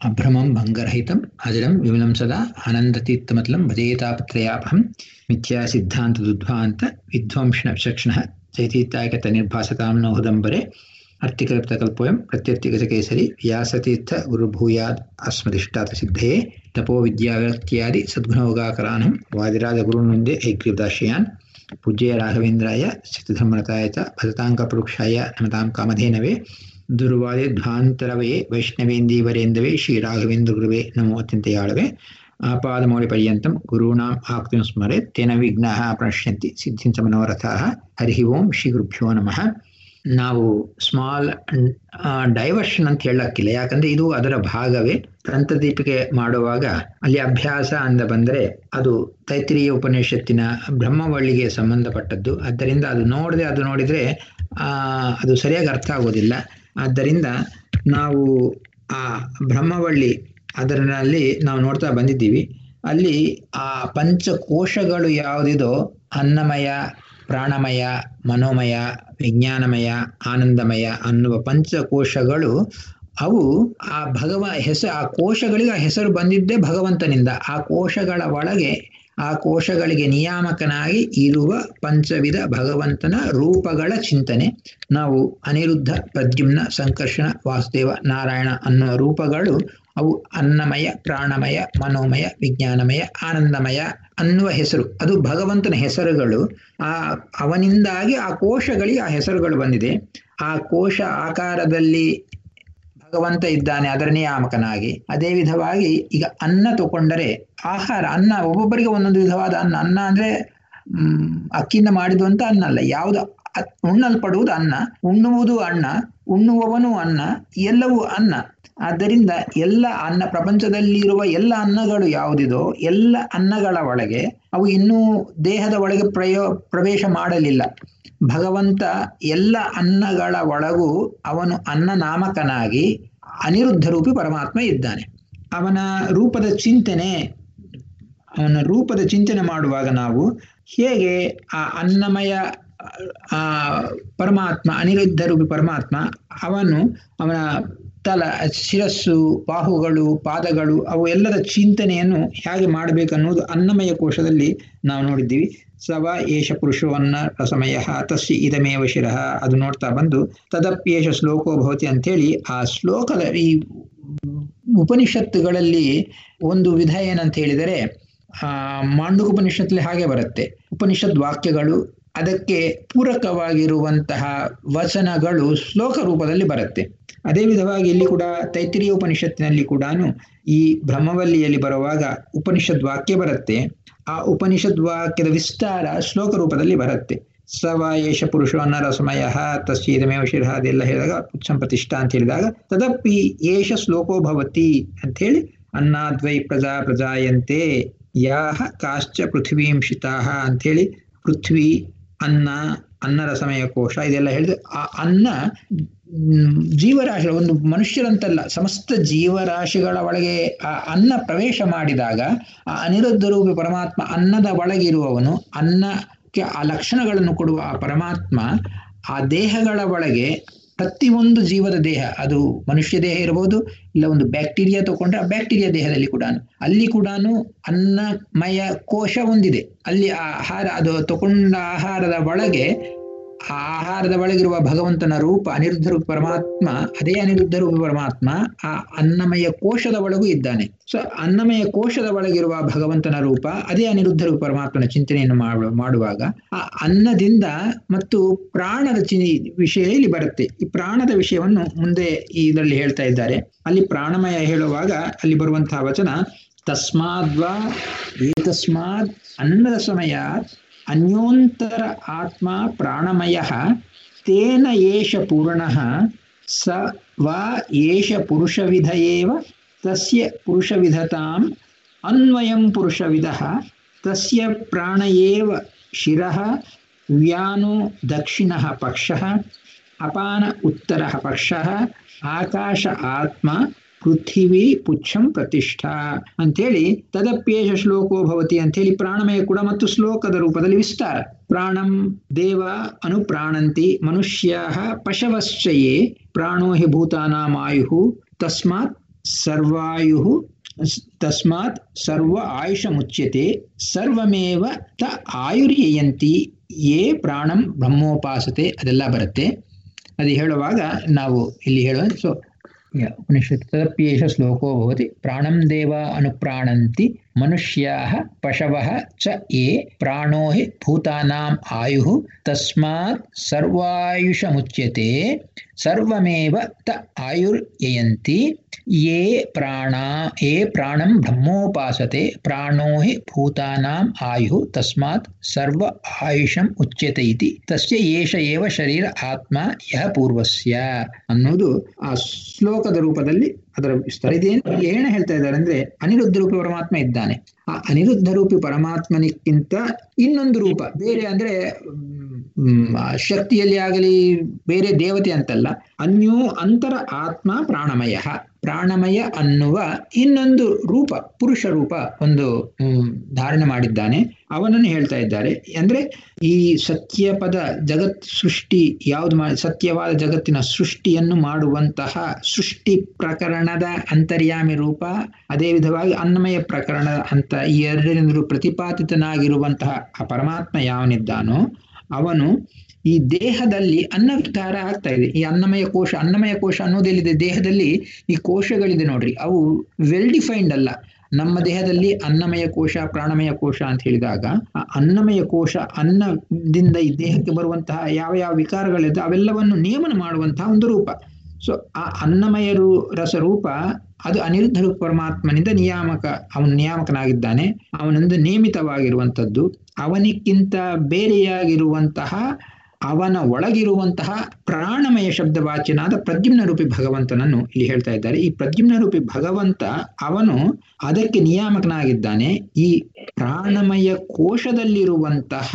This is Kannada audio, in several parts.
अभ्रमं भङ्गरहितम् अजरं विमलं सदा आनन्दतीर्थमतलं भजेतापत्रयापहं मिथ्यासिद्धान्तदुद्ध्वान्त विध्वंसनविचक्षणः चैतीत्यायकतनिर्भासतां नो हृदम्बरे अर्तिकल्पतकल्पोऽयं प्रत्यर्तिगजकेसरी व्यासतीर्थ गुरुभूयात् अस्मदिष्टातसिद्धये तपो विद्याव्यक्त्यादि सद्गुणोगाकरानं वादिराजगुरुन्वन्दे ऐग्रीवदाश्रयान् पूज्य राघवेन्द्राय सिद्धधर्मरताय च भजताङ्कपरुक्षाय नमतां कामधेनवे ದುರ್ವಾದಿಧ್ವಾಂತರವೇ ವೈಷ್ಣವೇಂದೀವರೇಂದವೇ ಶ್ರೀ ರಾಘವೇಂದ್ರ ಗುರುವೇ ನಮೋ ಅತ್ಯಂತಯಾಳವೇ ಆಪಾದಮೌಳಿಪರ್ಯಂತಂ ಗುರುಣಾಂ ಆಕ್ತಿಂ ಸ್ಮರೆ ತೇನ ವಿಘ್ನಾಃ ಪ್ರಣಶ್ಯಂತಿ ಸಿದ್ಧಿಂಚ ಮನೋರಥಾಃ ಹರಿ ಓಂ ಶ್ರೀ ಗುರುಭ್ಯೋ ನಮಃ ನಾವು ಸ್ಮಾಲ್ ಡೈವರ್ಷನ್ ಅಂತ ಹೇಳಕ್ಕಿಲ್ಲ ಯಾಕಂದ್ರೆ ಇದು ಅದರ ಭಾಗವೇ ತಂತ್ರದೀಪಿಕೆ ಮಾಡುವಾಗ ಅಲ್ಲಿ ಅಭ್ಯಾಸ ಅಂದ ಬಂದರೆ ಅದು ತೈತ್ರಿಯ ಉಪನಿಷತ್ತಿನ ಬ್ರಹ್ಮವಳ್ಳಿಗೆ ಸಂಬಂಧಪಟ್ಟದ್ದು ಆದ್ದರಿಂದ ಅದು ನೋಡದೆ ಅದು ನೋಡಿದ್ರೆ ಅದು ಸರಿಯಾಗಿ ಅರ್ಥ ಆಗೋದಿಲ್ಲ ಆದ್ದರಿಂದ ನಾವು ಆ ಬ್ರಹ್ಮವಳ್ಳಿ ಅದರಲ್ಲಿ ನಾವು ನೋಡ್ತಾ ಬಂದಿದ್ದೀವಿ ಅಲ್ಲಿ ಆ ಪಂಚಕೋಶಗಳು ಯಾವುದಿದೋ ಅನ್ನಮಯ ಪ್ರಾಣಮಯ ಮನೋಮಯ ವಿಜ್ಞಾನಮಯ ಆನಂದಮಯ ಅನ್ನುವ ಪಂಚಕೋಶಗಳು ಅವು ಆ ಭಗವ ಹೆಸರು ಆ ಕೋಶಗಳಿಗೆ ಆ ಹೆಸರು ಬಂದಿದ್ದೇ ಭಗವಂತನಿಂದ ಆ ಕೋಶಗಳ ಒಳಗೆ ಆ ಕೋಶಗಳಿಗೆ ನಿಯಾಮಕನಾಗಿ ಇರುವ ಪಂಚವಿಧ ಭಗವಂತನ ರೂಪಗಳ ಚಿಂತನೆ ನಾವು ಅನಿರುದ್ಧ ಪ್ರದ್ಯುಮ್ನ ಸಂಕರ್ಷಣ ವಾಸುದೇವ ನಾರಾಯಣ ಅನ್ನುವ ರೂಪಗಳು ಅವು ಅನ್ನಮಯ ಪ್ರಾಣಮಯ ಮನೋಮಯ ವಿಜ್ಞಾನಮಯ ಆನಂದಮಯ ಅನ್ನುವ ಹೆಸರು ಅದು ಭಗವಂತನ ಹೆಸರುಗಳು ಆ ಅವನಿಂದಾಗಿ ಆ ಕೋಶಗಳಿಗೆ ಆ ಹೆಸರುಗಳು ಬಂದಿದೆ ಆ ಕೋಶ ಆಕಾರದಲ್ಲಿ ಭಗವಂತ ಇದ್ದಾನೆ ಅದರ ನಿಯಾಮಕನಾಗಿ ಅದೇ ವಿಧವಾಗಿ ಈಗ ಅನ್ನ ತಗೊಂಡರೆ ಆಹಾರ ಅನ್ನ ಒಬ್ಬೊಬ್ಬರಿಗೆ ಒಂದೊಂದು ವಿಧವಾದ ಅನ್ನ ಅನ್ನ ಅಂದ್ರೆ ಹ್ಮ್ ಅಕ್ಕಿಯಿಂದ ಮಾಡಿದ್ದು ಅಂತ ಅನ್ನ ಅಲ್ಲ ಯಾವುದು ಉಣ್ಣಲ್ಪಡುವುದು ಅನ್ನ ಉಣ್ಣುವುದು ಅನ್ನ ಉಣ್ಣುವವನು ಅನ್ನ ಎಲ್ಲವೂ ಅನ್ನ ಆದ್ದರಿಂದ ಎಲ್ಲ ಅನ್ನ ಪ್ರಪಂಚದಲ್ಲಿರುವ ಎಲ್ಲ ಅನ್ನಗಳು ಯಾವುದಿದೋ ಎಲ್ಲ ಅನ್ನಗಳ ಒಳಗೆ ಅವು ಇನ್ನೂ ದೇಹದ ಒಳಗೆ ಪ್ರಯೋ ಪ್ರವೇಶ ಮಾಡಲಿಲ್ಲ ಭಗವಂತ ಎಲ್ಲ ಅನ್ನಗಳ ಒಳಗೂ ಅವನು ಅನ್ನ ನಾಮಕನಾಗಿ ಅನಿರುದ್ಧ ರೂಪಿ ಪರಮಾತ್ಮ ಇದ್ದಾನೆ ಅವನ ರೂಪದ ಚಿಂತನೆ ಅವನ ರೂಪದ ಚಿಂತನೆ ಮಾಡುವಾಗ ನಾವು ಹೇಗೆ ಆ ಅನ್ನಮಯ ಆ ಪರಮಾತ್ಮ ಅನಿರುದ್ಧ ರೂಪಿ ಪರಮಾತ್ಮ ಅವನು ಅವನ ತಲ ಶಿರಸ್ಸು ಬಾಹುಗಳು ಪಾದಗಳು ಅವು ಎಲ್ಲದ ಚಿಂತನೆಯನ್ನು ಹೇಗೆ ಮಾಡಬೇಕನ್ನುವುದು ಅನ್ನಮಯ ಕೋಶದಲ್ಲಿ ನಾವು ನೋಡಿದ್ದೀವಿ ಸವ ಏಷ ಪುರುಷವನ್ನ ರಸಮಯ ತಸ್ಯ ಇದಮೇವ ಶಿರಃ ಅದು ನೋಡ್ತಾ ಬಂದು ತದಪ್ಯೇಷ ಶ್ಲೋಕೋ ಭವತಿ ಅಂಥೇಳಿ ಆ ಶ್ಲೋಕದ ಈ ಉಪನಿಷತ್ತುಗಳಲ್ಲಿ ಒಂದು ವಿಧ ಏನಂತ ಹೇಳಿದರೆ ಆ ಮಾಂಡುಕ ಉಪನಿಷತ್ತಲ್ಲಿ ಹಾಗೆ ಬರುತ್ತೆ ಉಪನಿಷತ್ ವಾಕ್ಯಗಳು ಅದಕ್ಕೆ ಪೂರಕವಾಗಿರುವಂತಹ ವಚನಗಳು ಶ್ಲೋಕ ರೂಪದಲ್ಲಿ ಬರುತ್ತೆ ಅದೇ ವಿಧವಾಗಿ ಇಲ್ಲಿ ಕೂಡ ತೈತಿರಿಯ ಉಪನಿಷತ್ತಿನಲ್ಲಿ ಕೂಡ ಈ ಬ್ರಹ್ಮವಲ್ಲಿಯಲ್ಲಿ ಬರುವಾಗ ಉಪನಿಷದ್ ವಾಕ್ಯ ಬರುತ್ತೆ ಆ ಉಪನಿಷದ್ ವಾಕ್ಯದ ವಿಸ್ತಾರ ಶ್ಲೋಕ ರೂಪದಲ್ಲಿ ಬರುತ್ತೆ ಸವ ಏಷ ಪುರುಷೋ ಅನ್ನರಸಮಯ ತಸ್ಯೇದಮೇವ ಶಿರಃ ಅದೆಲ್ಲ ಹೇಳಿದಾಗ ಪುಚ್ಛಂ ಪ್ರತಿಷ್ಠಾ ಅಂತ ಹೇಳಿದಾಗ ತದಪ್ಪಿ ಏಷ ಶ್ಲೋಕೋ ಭವತಿ ಅಂತ ಹೇಳಿ ಅನ್ನಾದ್ವೈ ಪ್ರಜಾ ಪ್ರಜಾಯಂತೆ ಯಾಹ ಕಾಶ್ಚ ಪೃಥ್ವೀಂ ಶಿತಾಹ ಅಂಥೇಳಿ ಪೃಥ್ವಿ ಅನ್ನ ಅನ್ನರಸಮಯ ಕೋಶ ಇದೆಲ್ಲ ಹೇಳಿದ್ರೆ ಆ ಅನ್ನ ಜೀವರಾಶಿ ಒಂದು ಮನುಷ್ಯರಂತಲ್ಲ ಸಮಸ್ತ ಜೀವರಾಶಿಗಳ ಒಳಗೆ ಆ ಅನ್ನ ಪ್ರವೇಶ ಮಾಡಿದಾಗ ಆ ಅನಿರುದ್ಧ ರೂಪಿ ಪರಮಾತ್ಮ ಅನ್ನದ ಒಳಗಿರುವವನು ಅನ್ನಕ್ಕೆ ಆ ಲಕ್ಷಣಗಳನ್ನು ಕೊಡುವ ಆ ಪರಮಾತ್ಮ ಆ ದೇಹಗಳ ಒಳಗೆ ಪ್ರತಿಯೊಂದು ಜೀವದ ದೇಹ ಅದು ಮನುಷ್ಯ ದೇಹ ಇರಬಹುದು ಇಲ್ಲ ಒಂದು ಬ್ಯಾಕ್ಟೀರಿಯಾ ತಗೊಂಡ್ರೆ ಆ ಬ್ಯಾಕ್ಟೀರಿಯಾ ದೇಹದಲ್ಲಿ ಕೂಡ ಅಲ್ಲಿ ಕೂಡ ಅನ್ನಮಯ ಕೋಶ ಒಂದಿದೆ ಅಲ್ಲಿ ಆಹಾರ ಅದು ತಗೊಂಡ ಆಹಾರದ ಒಳಗೆ ಆ ಆಹಾರದ ಒಳಗಿರುವ ಭಗವಂತನ ರೂಪ ಅನಿರುದ್ಧ ರೂಪ ಪರಮಾತ್ಮ ಅದೇ ಅನಿರುದ್ಧ ರೂಪ ಪರಮಾತ್ಮ ಆ ಅನ್ನಮಯ ಕೋಶದ ಒಳಗೂ ಇದ್ದಾನೆ ಸೊ ಅನ್ನಮಯ ಕೋಶದ ಒಳಗಿರುವ ಭಗವಂತನ ರೂಪ ಅದೇ ಅನಿರುದ್ಧ ರೂಪ ಪರಮಾತ್ಮನ ಚಿಂತನೆಯನ್ನು ಮಾಡುವಾಗ ಆ ಅನ್ನದಿಂದ ಮತ್ತು ಪ್ರಾಣದ ಚಿ ವಿಷಯ ಇಲ್ಲಿ ಬರುತ್ತೆ ಈ ಪ್ರಾಣದ ವಿಷಯವನ್ನು ಮುಂದೆ ಇದರಲ್ಲಿ ಹೇಳ್ತಾ ಇದ್ದಾರೆ ಅಲ್ಲಿ ಪ್ರಾಣಮಯ ಹೇಳುವಾಗ ಅಲ್ಲಿ ಬರುವಂತಹ ವಚನ ತಸ್ಮಾದ್ವಾ ಏತಸ್ಮಾದ್ ಅನ್ನದ ಸಮಯ ಅನ್ಯೋಂತರ ಆತ್ಮ ಪ್ರಾಣಮಯ ತೇನ ಏಷ ಪೂರ್ಣ ಸ ವಾ ಏಷ ಪುರುಷವಿಧ ಏವ ತಸ್ಯ ಪುರುಷವಿಧತಾಂ ಅನ್ವಯಂ ಪುರುಷವಿಧ ತಸ್ಯ ಪ್ರಾಣ ಏವ ಶಿರಃ ವ್ಯಾನೋ ದಕ್ಷಿಣಃ ಪಕ್ಷಃ ಅಪಾನ ಉತ್ತರಃ ಪಕ್ಷಃ ಆಕಾಶ ಆತ್ಮ ಪೃಥಿವಿ ಪುಚ್ಛಂ ಪ್ರತಿಷ್ಠಾ ಅಂಥೇಳಿ ತದಪ್ಯೇಷ ಶ್ಲೋಕೋ ಭವತಿ ಅಂಥೇಳಿ ಪ್ರಾಣಮಯ ಕೂಡ ಮತ್ತು ಶ್ಲೋಕದ ರೂಪದಲ್ಲಿ ವಿಸ್ತಾರ ಪ್ರಾಣಂ ದೇವ ಅನುಪ್ರಾಣಂತಿ ಮನುಷ್ಯ ಪಶವಶ್ಚಯೇ ಪ್ರಾಣೋ ಹಿ ಭೂತಾನಾಮಾಯು ತಸ್ಮಾತ್ ಸರ್ವಾಯು ತಸ್ಮಾತ್ ಸರ್ವ ಆಯುಷ ಮುಚ್ಯತೆ ಸರ್ವಮೇವ ತ ಆಯುರ್ಯಯಂತಿ ಯೇ ಪ್ರಾಣಂ ಬ್ರಹ್ಮೋಪಾಸತೆ ಅದೆಲ್ಲ ಬರುತ್ತೆ ಅದು ಹೇಳುವಾಗ ನಾವು ಇಲ್ಲಿ ಹೇಳುವ ಸೊ ಉಪನಿಷತ್ ತದಪ್ಯೇಷ ಶ್ಲೋಕೋ ಭವತಿ ಪ್ರಾಣಂ ದೇವ ಅನುಪ್ರಾಣಂತಿ ಮನುಷ್ಯಾಃ ಪಶವಃ ಚ ಯೇ ಪ್ರಾಣೋ ಹಿ ಭೂತಾನಾಂ ಆಯುಃ ತಸ್ಮಾತ್ ಸರ್ವಾಯುಷಮುಚ್ಯತೆ ಸರ್ವಮೇವ ತ ಆಯುರ್ಯಯಂತಿ ಯೇ ಪ್ರಾಣ ಯೇ ಪ್ರಾಣಂ ಬ್ರಹ್ಮೋಪಾಸತೆ ಪ್ರಾಣೋ ಹಿ ಭೂತಾನಾಂ ಆಯುಃ ತಸ್ಮಾತ್ ಸರ್ವ ಆಯುಷಂ ಉಚ್ಯತೆ ಇತಿ ತಸ್ಯ ಏಷ ಏವ ಶರೀರ ಆತ್ಮ ಯಹ ಪೂರ್ವಸ್ಯ ಅನ್ನೋದು ಆ ಶ್ಲೋಕದ ರೂಪದಲ್ಲಿ ಅದರ ವಿಸ್ತಾರ ಇದೇನು ಏನು ಹೇಳ್ತಾ ಇದ್ದಾರೆ ಅಂದ್ರೆ ಅನಿರುದ್ಧ ರೂಪಿ ಪರಮಾತ್ಮ ಇದ್ದಾನೆ ಆ ಅನಿರುದ್ಧ ರೂಪಿ ಪರಮಾತ್ಮನಿಕ್ಕಿಂತ ಇನ್ನೊಂದು ರೂಪ ಬೇರೆ ಅಂದ್ರೆ ಶಕ್ತಿಯಲ್ಲಿ ಆಗಲಿ ಬೇರೆ ದೇವತೆ ಅಂತಲ್ಲ ಅನ್ಯೋ ಅಂತರ ಆತ್ಮ ಪ್ರಾಣಮಯ ಪ್ರಾಣಮಯ ಅನ್ನುವ ಇನ್ನೊಂದು ರೂಪ ಪುರುಷ ರೂಪ ಒಂದು ಧಾರಣೆ ಮಾಡಿದ್ದಾನೆ ಅವನನ್ನು ಹೇಳ್ತಾ ಇದ್ದಾರೆ ಅಂದ್ರೆ ಈ ಸತ್ಯಪದ ಜಗತ್ ಸೃಷ್ಟಿ ಯಾವ್ದು ಮಾಡಿ ಸತ್ಯವಾದ ಜಗತ್ತಿನ ಸೃಷ್ಟಿಯನ್ನು ಮಾಡುವಂತಹ ಸೃಷ್ಟಿ ಪ್ರಕರಣದ ಅಂತರ್ಯಾಮಿ ರೂಪ ಅದೇ ವಿಧವಾಗಿ ಅನ್ನಮಯ ಪ್ರಕರಣ ಅಂತ ಈ ಎರಡರಿಂದಲೂ ಪ್ರತಿಪಾದಿತನಾಗಿರುವಂತಹ ಆ ಪರಮಾತ್ಮ ಯಾವನಿದ್ದಾನೋ ಅವನು ಈ ದೇಹದಲ್ಲಿ ಅನ್ನ ವಿಕಾರ ಆಗ್ತಾ ಇದೆ ಈ ಅನ್ನಮಯ ಕೋಶ ಅನ್ನಮಯ ಕೋಶ ಅನ್ನೋದೆಲ್ಲಿದೆ ದೇಹದಲ್ಲಿ ಈ ಕೋಶಗಳಿದೆ ನೋಡ್ರಿ ಅವು ವೆಲ್ ಡಿಫೈನ್ಡ್ ಅಲ್ಲ ನಮ್ಮ ದೇಹದಲ್ಲಿ ಅನ್ನಮಯ ಕೋಶ ಪ್ರಾಣಮಯ ಕೋಶ ಅಂತ ಹೇಳಿದಾಗ ಆ ಅನ್ನಮಯ ಕೋಶ ಅನ್ನದಿಂದ ಈ ದೇಹಕ್ಕೆ ಬರುವಂತಹ ಯಾವ ಯಾವ ವಿಕಾರಗಳಿದೆ ಅವೆಲ್ಲವನ್ನು ನಿಯಮನ ಮಾಡುವಂತಹ ಒಂದು ರೂಪ ಸೊ ಆ ಅನ್ನಮಯ ರೂ ರಸರೂಪ ಅದು ಅನಿರುದ್ಧ ರೂಪ ಪರಮಾತ್ಮನಿಂದ ನಿಯಾಮಕ ಅವನು ನಿಯಾಮಕನಾಗಿದ್ದಾನೆ ಅವನಿಂದ ನೇಮಿತವಾಗಿರುವಂಥದ್ದು ಅವನಿಕ್ಕಿಂತ ಬೇರೆಯಾಗಿರುವಂತಹ ಅವನ ಒಳಗಿರುವಂತಹ ಪ್ರಾಣಮಯ ಶಬ್ದವಾಚ್ಯನಾದ ಪ್ರದ್ಯುಮ್ನ ರೂಪಿ ಭಗವಂತನನ್ನು ಇಲ್ಲಿ ಹೇಳ್ತಾ ಇದ್ದಾರೆ ಈ ಪ್ರದ್ಯುಮ್ನ ರೂಪಿ ಭಗವಂತ ಅವನು ಅದಕ್ಕೆ ನಿಯಾಮಕನಾಗಿದ್ದಾನೆ ಈ ಪ್ರಾಣಮಯ ಕೋಶದಲ್ಲಿರುವಂತಹ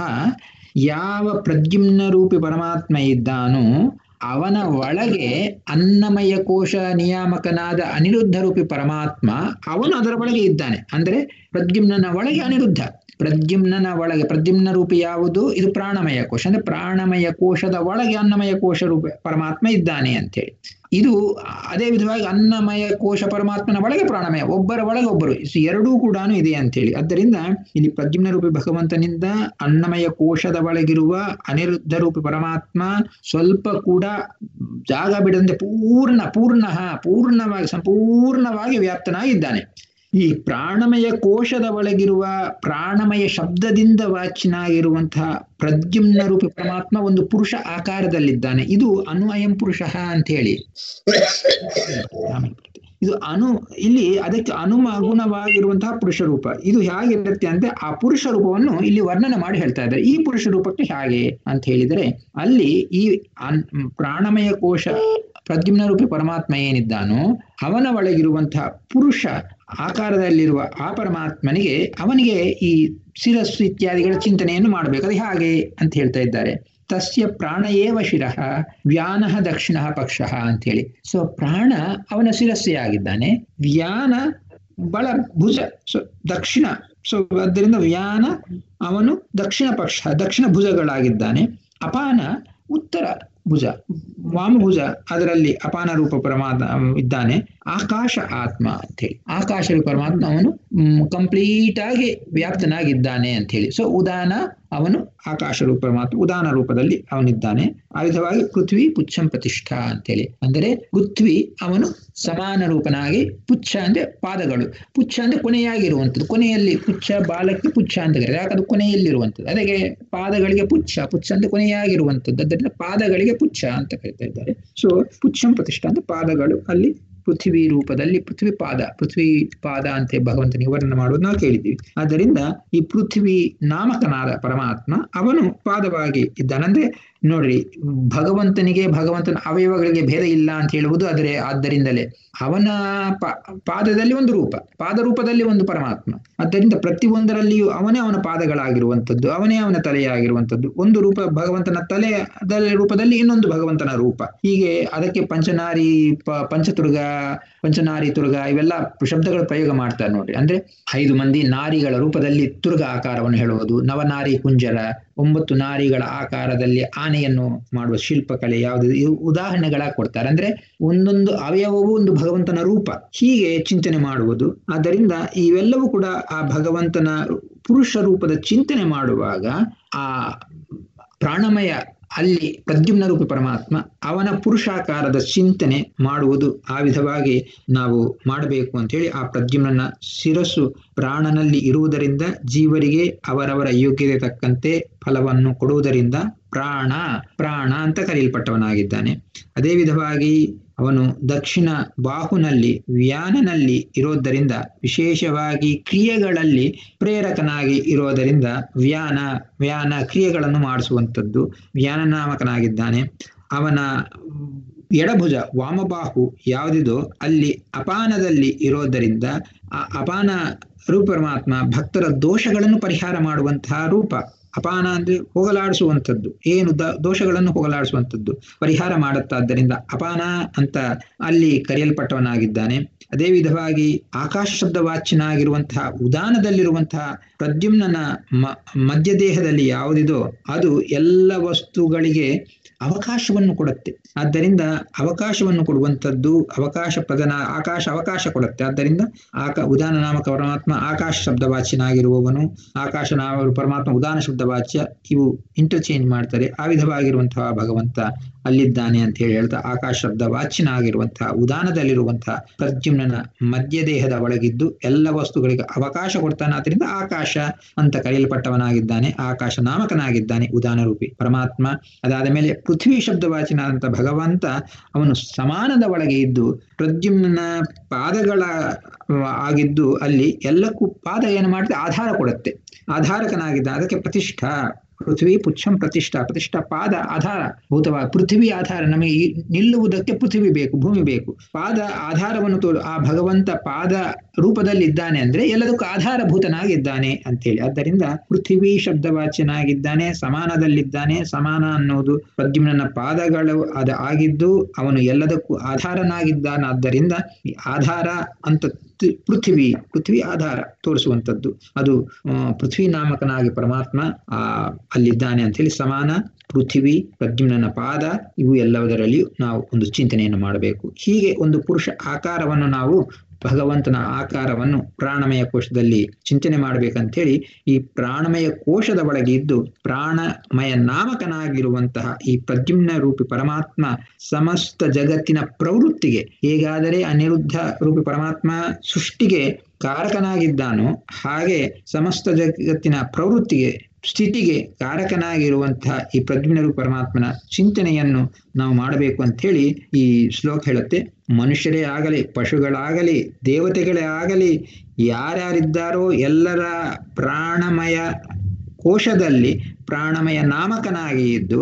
ಯಾವ ಪ್ರದ್ಯುಮ್ನ ರೂಪಿ ಪರಮಾತ್ಮ ಇದ್ದಾನೋ ಅವನ ಒಳಗೆ ಅನ್ನಮಯ ಕೋಶ ನಿಯಾಮಕನಾದ ಅನಿರುದ್ಧ ರೂಪಿ ಪರಮಾತ್ಮ ಅವನು ಅದರ ಒಳಗೆ ಇದ್ದಾನೆ ಅಂದ್ರೆ ಪ್ರದ್ಯುಮ್ನನ ಒಳಗೆ ಅನಿರುದ್ಧ ಪ್ರದ್ಯುಮ್ನನ ಒಳಗೆ ಪ್ರದ್ಯುಮ್ನ ರೂಪಿ ಯಾವುದು ಇದು ಪ್ರಾಣಮಯ ಕೋಶ ಅಂದ್ರೆ ಪ್ರಾಣಮಯ ಕೋಶದ ಒಳಗೆ ಅನ್ನಮಯ ಕೋಶ ರೂಪ ಪರಮಾತ್ಮ ಇದ್ದಾನೆ ಅಂತೇಳಿ ಇದು ಅದೇ ವಿಧವಾಗಿ ಅನ್ನಮಯ ಕೋಶ ಪರಮಾತ್ಮನ ಒಳಗೆ ಪ್ರಾಣಮಯ ಒಬ್ಬರ ಒಳಗೆ ಒಬ್ಬರು ಎರಡೂ ಕೂಡ ಇದೆ ಅಂತೇಳಿ ಆದ್ದರಿಂದ ಇಲ್ಲಿ ಪ್ರದ್ಯುಮ್ನ ರೂಪಿ ಭಗವಂತನಿಂದ ಅನ್ನಮಯ ಕೋಶದ ಒಳಗಿರುವ ಅನಿರುದ್ಧ ರೂಪಿ ಪರಮಾತ್ಮ ಸ್ವಲ್ಪ ಕೂಡ ಜಾಗ ಬಿಡದಂತೆ ಪೂರ್ಣ ಪೂರ್ಣ ಪೂರ್ಣವಾಗಿ ಸಂಪೂರ್ಣವಾಗಿ ವ್ಯಾಪ್ತನಾಗಿದ್ದಾನೆ ಈ ಪ್ರಾಣಮಯ ಕೋಶದ ಒಳಗಿರುವ ಪ್ರಾಣಮಯ ಶಬ್ದದಿಂದ ವಾಚಿನಾಗಿರುವಂತಹ ಪ್ರದ್ಯುಮ್ನ ರೂಪಿ ಪರಮಾತ್ಮ ಒಂದು ಪುರುಷ ಆಕಾರದಲ್ಲಿದ್ದಾನೆ ಇದು ಅನು ಅಯಂ ಪುರುಷ ಅಂತ ಹೇಳಿ ಇದು ಅನು ಇಲ್ಲಿ ಅದಕ್ಕೆ ಅನುಗುಣವಾಗಿರುವಂತಹ ಪುರುಷ ರೂಪ ಇದು ಹೇಗಿರುತ್ತೆ ಅಂದ್ರೆ ಆ ಪುರುಷ ರೂಪವನ್ನು ಇಲ್ಲಿ ವರ್ಣನೆ ಮಾಡಿ ಹೇಳ್ತಾ ಇದ್ದಾರೆ ಈ ಪುರುಷ ರೂಪಕ್ಕೆ ಹೇಗೆ ಅಂತ ಹೇಳಿದರೆ ಅಲ್ಲಿ ಈ ಪ್ರಾಣಮಯ ಕೋಶ ಪ್ರದ್ಯುಮ್ನ ರೂಪಿ ಪರಮಾತ್ಮ ಏನಿದ್ದಾನೋ ಅವನ ಒಳಗಿರುವಂತಹ ಪುರುಷ ಆಕಾರದಲ್ಲಿರುವ ಆ ಪರಮಾತ್ಮನಿಗೆ ಅವನಿಗೆ ಈ ಶಿರಸ್ಸು ಇತ್ಯಾದಿಗಳ ಚಿಂತನೆಯನ್ನು ಮಾಡಬೇಕು ಅದು ಹಾಗೆ ಅಂತ ಹೇಳ್ತಾ ಇದ್ದಾರೆ ತಸ್ಯ ಪ್ರಾಣ ಏವ ಶಿರಃ ವ್ಯಾನಃ ದಕ್ಷಿಣ ಪಕ್ಷ ಅಂತೇಳಿ ಸೊ ಪ್ರಾಣ ಅವನ ಶಿರಸ್ಸೇ ಆಗಿದ್ದಾನೆ ವ್ಯಾನ ಬಳ ಭುಜ ಸೊ ದಕ್ಷಿಣ ಸೊ ಅದರಿಂದ ವ್ಯಾನ ಅವನು ದಕ್ಷಿಣ ಪಕ್ಷ ದಕ್ಷಿಣ ಭುಜಗಳಾಗಿದ್ದಾನೆ ಅಪಾನ ಉತ್ತರ ಭುಜ ವಾಮಭುಜ ಅದರಲ್ಲಿ ಅಪಾನ ರೂಪ ಪರಮಾತ್ಮ ಇದ್ದಾನೆ ಆಕಾಶ ಆತ್ಮ ಅಂತೇಳಿ ಆಕಾಶ ರೂಪ ಪರಮಾತ್ಮ ಅವನು ಕಂಪ್ಲೀಟ್ ಆಗಿ ವ್ಯಾಪ್ತನಾಗಿದ್ದಾನೆ ಅಂತ ಹೇಳಿ ಸೊ ಉದಾನ ಅವನು ಆಕಾಶ ರೂಪ ಪರಮಾತ್ಮ ಉದಾನ ರೂಪದಲ್ಲಿ ಅವನಿದ್ದಾನೆ ಆ ವಿಧವಾಗಿ ಪೃಥ್ವಿ ಪುಚ್ಛಂ ಪ್ರತಿಷ್ಠಾ ಅಂತೇಳಿ ಅಂದರೆ ಪೃಥ್ವಿ ಅವನು ಸಮಾನ ರೂಪನಾಗಿ ಪುಚ್ಛ ಅಂದ್ರೆ ಪಾದಗಳು ಪುಚ್ಛ ಅಂದ್ರೆ ಕೊನೆಯಾಗಿರುವಂಥದ್ದು ಕೊನೆಯಲ್ಲಿ ಪುಚ್ಛ ಬಾಲಕ್ಕೆ ಪುಚ್ಛ ಅಂತ ಕರೀತಾರೆ ಯಾಕಂದ್ರೆ ಕೊನೆಯಲ್ಲಿರುವಂಥದ್ದು ಅದಕ್ಕೆ ಪಾದಗಳಿಗೆ ಪುಚ್ಛ ಪುಚ್ಛ ಅಂದ್ರೆ ಕೊನೆಯಾಗಿರುವಂಥದ್ದು ಅದರಿಂದ ಪಾದಗಳಿಗೆ ಪುಚ್ಛ ಅಂತ ಕರಿತಾ ಇದ್ದಾರೆ ಸೊ ಪುಚ್ಛಂ ಪ್ರತಿಷ್ಠಾ ಅಂದ್ರೆ ಪಾದಗಳು ಅಲ್ಲಿ ಪೃಥ್ವಿ ರೂಪದಲ್ಲಿ ಪೃಥ್ವಿ ಪಾದ ಪೃಥ್ವಿ ಪಾದ ಅಂತ ಭಗವಂತನಿಗೆ ವರ್ಣನೆ ಮಾಡುವುದು ನಾವು ಕೇಳಿದ್ದೀವಿ ಆದ್ದರಿಂದ ಈ ಪೃಥ್ವಿ ನಾಮಕನಾದ ಪರಮಾತ್ಮ ಅವನು ಪಾದವಾಗಿ ಇದ್ದಾನಂದ್ರೆ ನೋಡ್ರಿ ಭಗವಂತನಿಗೆ ಭಗವಂತನ ಅವಯವಗಳಿಗೆ ಭೇದ ಇಲ್ಲ ಅಂತ ಹೇಳುವುದು ಆದರೆ ಆದ್ದರಿಂದಲೇ ಅವನ ಪಾದದಲ್ಲಿ ಒಂದು ರೂಪ ಪಾದ ರೂಪದಲ್ಲಿ ಒಂದು ಪರಮಾತ್ಮ ಆದ್ದರಿಂದ ಪ್ರತಿಯೊಂದರಲ್ಲಿಯೂ ಅವನೇ ಅವನ ಪಾದಗಳಾಗಿರುವಂಥದ್ದು ಅವನೇ ಅವನ ತಲೆಯಾಗಿರುವಂಥದ್ದು ಒಂದು ರೂಪ ಭಗವಂತನ ತಲೆಯ ರೂಪದಲ್ಲಿ ಇನ್ನೊಂದು ಭಗವಂತನ ರೂಪ ಹೀಗೆ ಅದಕ್ಕೆ ಪಂಚನಾರಿ ಪ ಪಂಚದುರ್ಗ ಪಂಚನಾರಿ ತುರ್ಗ ಇವೆಲ್ಲ ಶಬ್ದಗಳು ಪ್ರಯೋಗ ಮಾಡ್ತಾರೆ ನೋಡ್ರಿ ಅಂದ್ರೆ ಐದು ಮಂದಿ ನಾರಿಗಳ ರೂಪದಲ್ಲಿ ತುರ್ಗ ಆಕಾರವನ್ನು ಹೇಳುವುದು ನವನಾರಿ ಕುಂಜರ ಒಂಬತ್ತು ನಾರಿಗಳ ಆಕಾರದಲ್ಲಿ ಆನೆಯನ್ನು ಮಾಡುವ ಶಿಲ್ಪಕಲೆ ಯಾವುದು ಇವು ಉದಾಹರಣೆಗಳಾಗಿ ಕೊಡ್ತಾರೆ ಅಂದ್ರೆ ಒಂದೊಂದು ಅವಯವವೂ ಒಂದು ಭಗವಂತನ ರೂಪ ಹೀಗೆ ಚಿಂತನೆ ಮಾಡುವುದು ಆದ್ದರಿಂದ ಇವೆಲ್ಲವೂ ಕೂಡ ಆ ಭಗವಂತನ ಪುರುಷ ರೂಪದ ಚಿಂತನೆ ಮಾಡುವಾಗ ಆ ಪ್ರಾಣಮಯ ಅಲ್ಲಿ ಪ್ರದ್ಯುಮ್ನ ರೂಪಿ ಪರಮಾತ್ಮ ಅವನ ಪುರುಷಾಕಾರದ ಚಿಂತನೆ ಮಾಡುವುದು ಆ ವಿಧವಾಗಿ ನಾವು ಮಾಡಬೇಕು ಅಂತ ಹೇಳಿ ಆ ಪ್ರದ್ಯುಮ್ನ ಶಿರಸ್ಸು ಪ್ರಾಣನಲ್ಲಿ ಇರುವುದರಿಂದ ಜೀವರಿಗೆ ಅವರವರ ಯೋಗ್ಯತೆ ತಕ್ಕಂತೆ ಫಲವನ್ನು ಕೊಡುವುದರಿಂದ ಪ್ರಾಣ ಪ್ರಾಣ ಅಂತ ಕರೆಯಲ್ಪಟ್ಟವನಾಗಿದ್ದಾನೆ ಅದೇ ವಿಧವಾಗಿ ಅವನು ದಕ್ಷಿಣ ಬಾಹುನಲ್ಲಿ ವ್ಯಾನನಲ್ಲಿ ಇರೋದರಿಂದ ವಿಶೇಷವಾಗಿ ಕ್ರಿಯೆಗಳಲ್ಲಿ ಪ್ರೇರಕನಾಗಿ ಇರೋದರಿಂದ ವ್ಯಾನ ವ್ಯಾನ ಕ್ರಿಯೆಗಳನ್ನು ಮಾಡಿಸುವಂಥದ್ದು ವ್ಯಾನ ನಾಮಕನಾಗಿದ್ದಾನೆ ಅವನ ಎಡಭುಜ ವಾಮಬಾಹು ಯಾವುದಿದೋ ಅಲ್ಲಿ ಅಪಾನದಲ್ಲಿ ಇರೋದರಿಂದ ಆ ಅಪಾನ ರೂಪ ಪರಮಾತ್ಮ ಭಕ್ತರ ದೋಷಗಳನ್ನು ಪರಿಹಾರ ಮಾಡುವಂತಹ ರೂಪ ಅಪಾನ ಅಂದ್ರೆ ಹೋಗಲಾಡಿಸುವಂಥದ್ದು ಏನು ದ ದೋಷಗಳನ್ನು ಹೋಗಲಾಡಿಸುವಂಥದ್ದು ಪರಿಹಾರ ಮಾಡುತ್ತಾದ್ದರಿಂದ ಅಪಾನ ಅಂತ ಅಲ್ಲಿ ಕರೆಯಲ್ಪಟ್ಟವನಾಗಿದ್ದಾನೆ ಅದೇ ವಿಧವಾಗಿ ಆಕಾಶ ಶಬ್ದ ವಾಚ್ಯನಾಗಿರುವಂತಹ ಉದಾನದಲ್ಲಿರುವಂತಹ ಪ್ರದ್ಯುಮ್ನನ ಮ ಮಧ್ಯದೇಹದಲ್ಲಿ ಯಾವುದಿದೋ ಅದು ಎಲ್ಲ ವಸ್ತುಗಳಿಗೆ ಅವಕಾಶವನ್ನು ಕೊಡುತ್ತೆ ಆದ್ದರಿಂದ ಅವಕಾಶವನ್ನು ಕೊಡುವಂಥದ್ದು ಅವಕಾಶ ಪ್ರಧಾನ ಆಕಾಶ ಅವಕಾಶ ಕೊಡುತ್ತೆ ಆದ್ದರಿಂದ ಆಕ ಉದಾನ ನಾಮಕ ಪರಮಾತ್ಮ ಆಕಾಶ ಶಬ್ದವಾಚ್ಯನಾಗಿರುವವನು ಆಕಾಶ ನಾಮ ಪರಮಾತ್ಮ ಉದಾನ ಶಬ್ದವಾಚ್ಯ ಇವು ಇಂಟರ್ಚೇಂಜ್ ಮಾಡ್ತಾರೆ ಆ ವಿಧವಾಗಿರುವಂತಹ ಭಗವಂತ ಅಲ್ಲಿದ್ದಾನೆ ಅಂತ ಹೇಳಿ ಹೇಳ್ತಾ ಆಕಾಶ ಶಬ್ದ ವಾಚ್ಯನಾಗಿರುವಂತಹ ಉದಾನದಲ್ಲಿರುವಂತಹ ಪ್ರದ್ಯುಮ್ನ ಮಧ್ಯದೇಹದ ಒಳಗಿದ್ದು ಎಲ್ಲ ವಸ್ತುಗಳಿಗೆ ಅವಕಾಶ ಕೊಡ್ತಾನೆ ಆದ್ರಿಂದ ಆಕಾಶ ಅಂತ ಕರೆಯಲ್ಪಟ್ಟವನಾಗಿದ್ದಾನೆ ಆಕಾಶ ನಾಮಕನಾಗಿದ್ದಾನೆ ಉದಾನ ರೂಪಿ ಪರಮಾತ್ಮ ಅದಾದ ಮೇಲೆ ಪೃಥ್ವಿ ಶಬ್ದವಾಚಿನಾದಂಥ ಭಗವಂತ ಅವನು ಸಮಾನದ ಒಳಗೆ ಇದ್ದು ಪ್ರದ್ಯುಮ್ನ ಪಾದಗಳ ಆಗಿದ್ದು ಅಲ್ಲಿ ಎಲ್ಲಕ್ಕೂ ಪಾದ ಏನು ಮಾಡಿದ್ರೆ ಆಧಾರ ಕೊಡುತ್ತೆ ಆಧಾರಕನಾಗಿದ್ದ ಅದಕ್ಕೆ ಪ್ರತಿಷ್ಠಾ ಪೃಥ್ವಿ ಪುಚ್ಛಂ ಪ್ರತಿಷ್ಠಾ ಪ್ರತಿಷ್ಠಾ ಪಾದ ಆಧಾರ ಭೂತವ ಪೃಥ್ವಿ ಆಧಾರ ನಮಗೆ ನಿಲ್ಲುವುದಕ್ಕೆ ಪೃಥ್ವಿ ಬೇಕು ಭೂಮಿ ಬೇಕು ಪಾದ ಆಧಾರವನ್ನು ತೋರು ಆ ಭಗವಂತ ಪಾದ ರೂಪದಲ್ಲಿ ಇದ್ದಾನೆ ಅಂದ್ರೆ ಎಲ್ಲದಕ್ಕೂ ಆಧಾರಭೂತನಾಗಿದ್ದಾನೆ ಅಂತೇಳಿ ಆದ್ದರಿಂದ ಪೃಥ್ವಿ ಶಬ್ದವಾಚ್ಯನಾಗಿದ್ದಾನೆ ಸಮಾನದಲ್ಲಿದ್ದಾನೆ ಸಮಾನ ಅನ್ನೋದು ಪ್ರದ್ಯುಮ್ನ ಪಾದಗಳು ಅದ ಆಗಿದ್ದು ಅವನು ಎಲ್ಲದಕ್ಕೂ ಆಧಾರನಾಗಿದ್ದಾನಾದ್ದರಿಂದ ಆಧಾರ ಅಂತ ಪೃಥ್ವಿ ಪೃಥ್ವಿ ಆಧಾರ ತೋರಿಸುವಂಥದ್ದು ಅದು ಪೃಥ್ವಿ ನಾಮಕನಾಗಿ ಪರಮಾತ್ಮ ಆ ಅಲ್ಲಿದ್ದಾನೆ ಅಂತ ಹೇಳಿ ಸಮಾನ ಪೃಥ್ವಿ ಪ್ರದ್ಯುಮ್ನ ಪಾದ ಇವು ಎಲ್ಲದರಲ್ಲಿಯೂ ನಾವು ಒಂದು ಚಿಂತನೆಯನ್ನು ಮಾಡಬೇಕು ಹೀಗೆ ಒಂದು ಪುರುಷ ಆಕಾರವನ್ನು ನಾವು ಭಗವಂತನ ಆಕಾರವನ್ನು ಪ್ರಾಣಮಯ ಕೋಶದಲ್ಲಿ ಚಿಂತನೆ ಮಾಡಬೇಕಂತೇಳಿ ಈ ಪ್ರಾಣಮಯ ಕೋಶದ ಒಳಗೆ ಇದ್ದು ಪ್ರಾಣಮಯ ನಾಮಕನಾಗಿರುವಂತಹ ಈ ಪ್ರದ್ಯುಮ್ನ ರೂಪಿ ಪರಮಾತ್ಮ ಸಮಸ್ತ ಜಗತ್ತಿನ ಪ್ರವೃತ್ತಿಗೆ ಹೇಗಾದರೆ ಅನಿರುದ್ಧ ರೂಪಿ ಪರಮಾತ್ಮ ಸೃಷ್ಟಿಗೆ ಕಾರಕನಾಗಿದ್ದಾನೋ ಹಾಗೆ ಸಮಸ್ತ ಜಗತ್ತಿನ ಪ್ರವೃತ್ತಿಗೆ ಸ್ಥಿತಿಗೆ ಕಾರಕನಾಗಿರುವಂತಹ ಈ ಪ್ರಜ್ಞರು ಪರಮಾತ್ಮನ ಚಿಂತನೆಯನ್ನು ನಾವು ಮಾಡಬೇಕು ಅಂತ ಹೇಳಿ ಈ ಶ್ಲೋಕ ಹೇಳುತ್ತೆ ಮನುಷ್ಯರೇ ಆಗಲಿ ಪಶುಗಳಾಗಲಿ ದೇವತೆಗಳೇ ಆಗಲಿ ಯಾರ್ಯಾರಿದ್ದಾರೋ ಎಲ್ಲರ ಪ್ರಾಣಮಯ ಕೋಶದಲ್ಲಿ ಪ್ರಾಣಮಯ ನಾಮಕನಾಗಿ ಇದ್ದು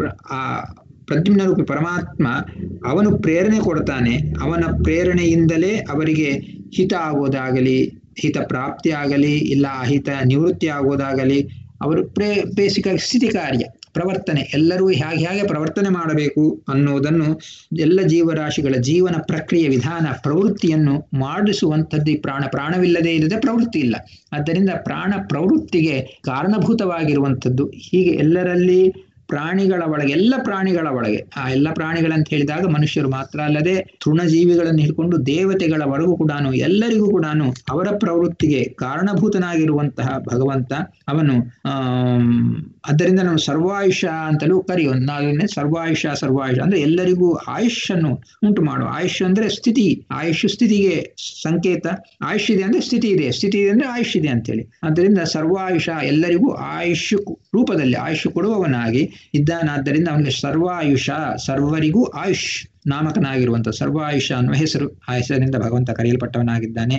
ಆ ಪ್ರದ್ಯುಮ್ನ ರೂಪಿ ಪರಮಾತ್ಮ ಅವನು ಪ್ರೇರಣೆ ಕೊಡ್ತಾನೆ ಅವನ ಪ್ರೇರಣೆಯಿಂದಲೇ ಅವರಿಗೆ ಹಿತ ಆಗೋದಾಗಲಿ ಹಿತ ಪ್ರಾಪ್ತಿ ಆಗಲಿ ಇಲ್ಲ ಅಹಿತ ನಿವೃತ್ತಿ ಆಗೋದಾಗಲಿ ಅವರು ಪ್ರೇ ಬೇಸಿಕ್ ಆಗಿ ಸ್ಥಿತಿ ಕಾರ್ಯ ಪ್ರವರ್ತನೆ ಎಲ್ಲರೂ ಹೇಗೆ ಹೇಗೆ ಪ್ರವರ್ತನೆ ಮಾಡಬೇಕು ಅನ್ನೋದನ್ನು ಎಲ್ಲ ಜೀವರಾಶಿಗಳ ಜೀವನ ಪ್ರಕ್ರಿಯೆ ವಿಧಾನ ಪ್ರವೃತ್ತಿಯನ್ನು ಮಾಡಿಸುವಂಥದ್ದು ಪ್ರಾಣ ಪ್ರಾಣವಿಲ್ಲದೆ ಇಲ್ಲದೆ ಪ್ರವೃತ್ತಿ ಇಲ್ಲ ಆದ್ದರಿಂದ ಪ್ರಾಣ ಪ್ರವೃತ್ತಿಗೆ ಕಾರಣಭೂತವಾಗಿರುವಂಥದ್ದು ಹೀಗೆ ಎಲ್ಲರಲ್ಲಿ ಪ್ರಾಣಿಗಳ ಒಳಗೆ ಎಲ್ಲ ಪ್ರಾಣಿಗಳ ಒಳಗೆ ಆ ಎಲ್ಲ ಪ್ರಾಣಿಗಳಂತ ಹೇಳಿದಾಗ ಮನುಷ್ಯರು ಮಾತ್ರ ಅಲ್ಲದೆ ತೃಣಜೀವಿಗಳನ್ನು ಹಿಡ್ಕೊಂಡು ದೇವತೆಗಳವರೆಗೂ ಕೂಡ ಎಲ್ಲರಿಗೂ ಕೂಡ ಅವರ ಪ್ರವೃತ್ತಿಗೆ ಕಾರಣಭೂತನಾಗಿರುವಂತಹ ಭಗವಂತ ಅವನು ಆ ಆದ್ದರಿಂದ ನಾವು ಸರ್ವಾಯುಷ ಅಂತಲೂ ಕರೆಯುವ ನಾವೇ ಸರ್ವಾಯುಷ ಸರ್ವಾಯುಷ ಅಂದ್ರೆ ಎಲ್ಲರಿಗೂ ಆಯುಷನ್ನು ಉಂಟು ಮಾಡುವ ಆಯುಷ್ ಅಂದ್ರೆ ಸ್ಥಿತಿ ಆಯುಷ್ ಸ್ಥಿತಿಗೆ ಸಂಕೇತ ಆಯುಷ್ ಇದೆ ಅಂದ್ರೆ ಸ್ಥಿತಿ ಇದೆ ಸ್ಥಿತಿ ಇದೆ ಅಂದ್ರೆ ಆಯುಷ್ ಇದೆ ಅಂತೇಳಿ ಆದ್ದರಿಂದ ಸರ್ವಾಯುಷ ಎಲ್ಲರಿಗೂ ಆಯುಷ್ ರೂಪದಲ್ಲಿ ಆಯುಷ್ ಕೊಡುವವನಾಗಿ ಇದ್ದಾನಾದ್ದರಿಂದ ಅವನಿಗೆ ಸರ್ವಾಯುಷ ಸರ್ವರಿಗೂ ಆಯುಷ್ ನಾಮಕನಾಗಿರುವಂಥ ಸರ್ವಾಯುಷ ಅನ್ನುವ ಹೆಸರು ಆ ಹೆಸರಿನಿಂದ ಭಗವಂತ ಕರೆಯಲ್ಪಟ್ಟವನಾಗಿದ್ದಾನೆ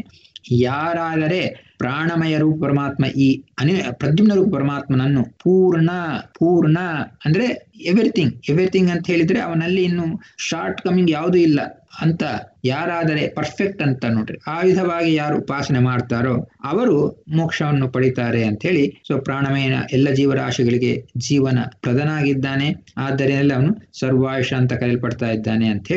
ಯಾರಾದರೆ ಪ್ರಾಣಮಯ ರೂಪ ಪರಮಾತ್ಮ ಈ ಅನಿ ಪ್ರದ್ಯುಮ್ನ ರೂಪ ಪರಮಾತ್ಮನನ್ನು ಪೂರ್ಣ ಪೂರ್ಣ ಅಂದ್ರೆ ಎವ್ರಿಥಿಂಗ್ ಎವ್ರಿಥಿಂಗ್ ಅಂತ ಹೇಳಿದ್ರೆ ಅವನಲ್ಲಿ ಇನ್ನು ಶಾರ್ಟ್ ಕಮಿಂಗ್ ಯಾವುದೂ ಇಲ್ಲ ಅಂತ ಯಾರಾದರೆ ಪರ್ಫೆಕ್ಟ್ ಅಂತ ನೋಡ್ರಿ ಆ ವಿಧವಾಗಿ ಯಾರು ಉಪಾಸನೆ ಮಾಡ್ತಾರೋ ಅವರು ಮೋಕ್ಷವನ್ನು ಪಡಿತಾರೆ ಅಂತ ಹೇಳಿ ಸೊ ಪ್ರಾಣಮಯನ ಎಲ್ಲ ಜೀವರಾಶಿಗಳಿಗೆ ಜೀವನ ಪ್ರಧಾನಾಗಿದ್ದಾನೆ ಆದ್ದರಿಂದ ಅವನು ಸರ್ವಾಯುಷ ಅಂತ ಕರೆಯಲ್ಪಡ್ತಾ ಇದ್ದಾನೆ ಅಂತ ಹೇಳಿ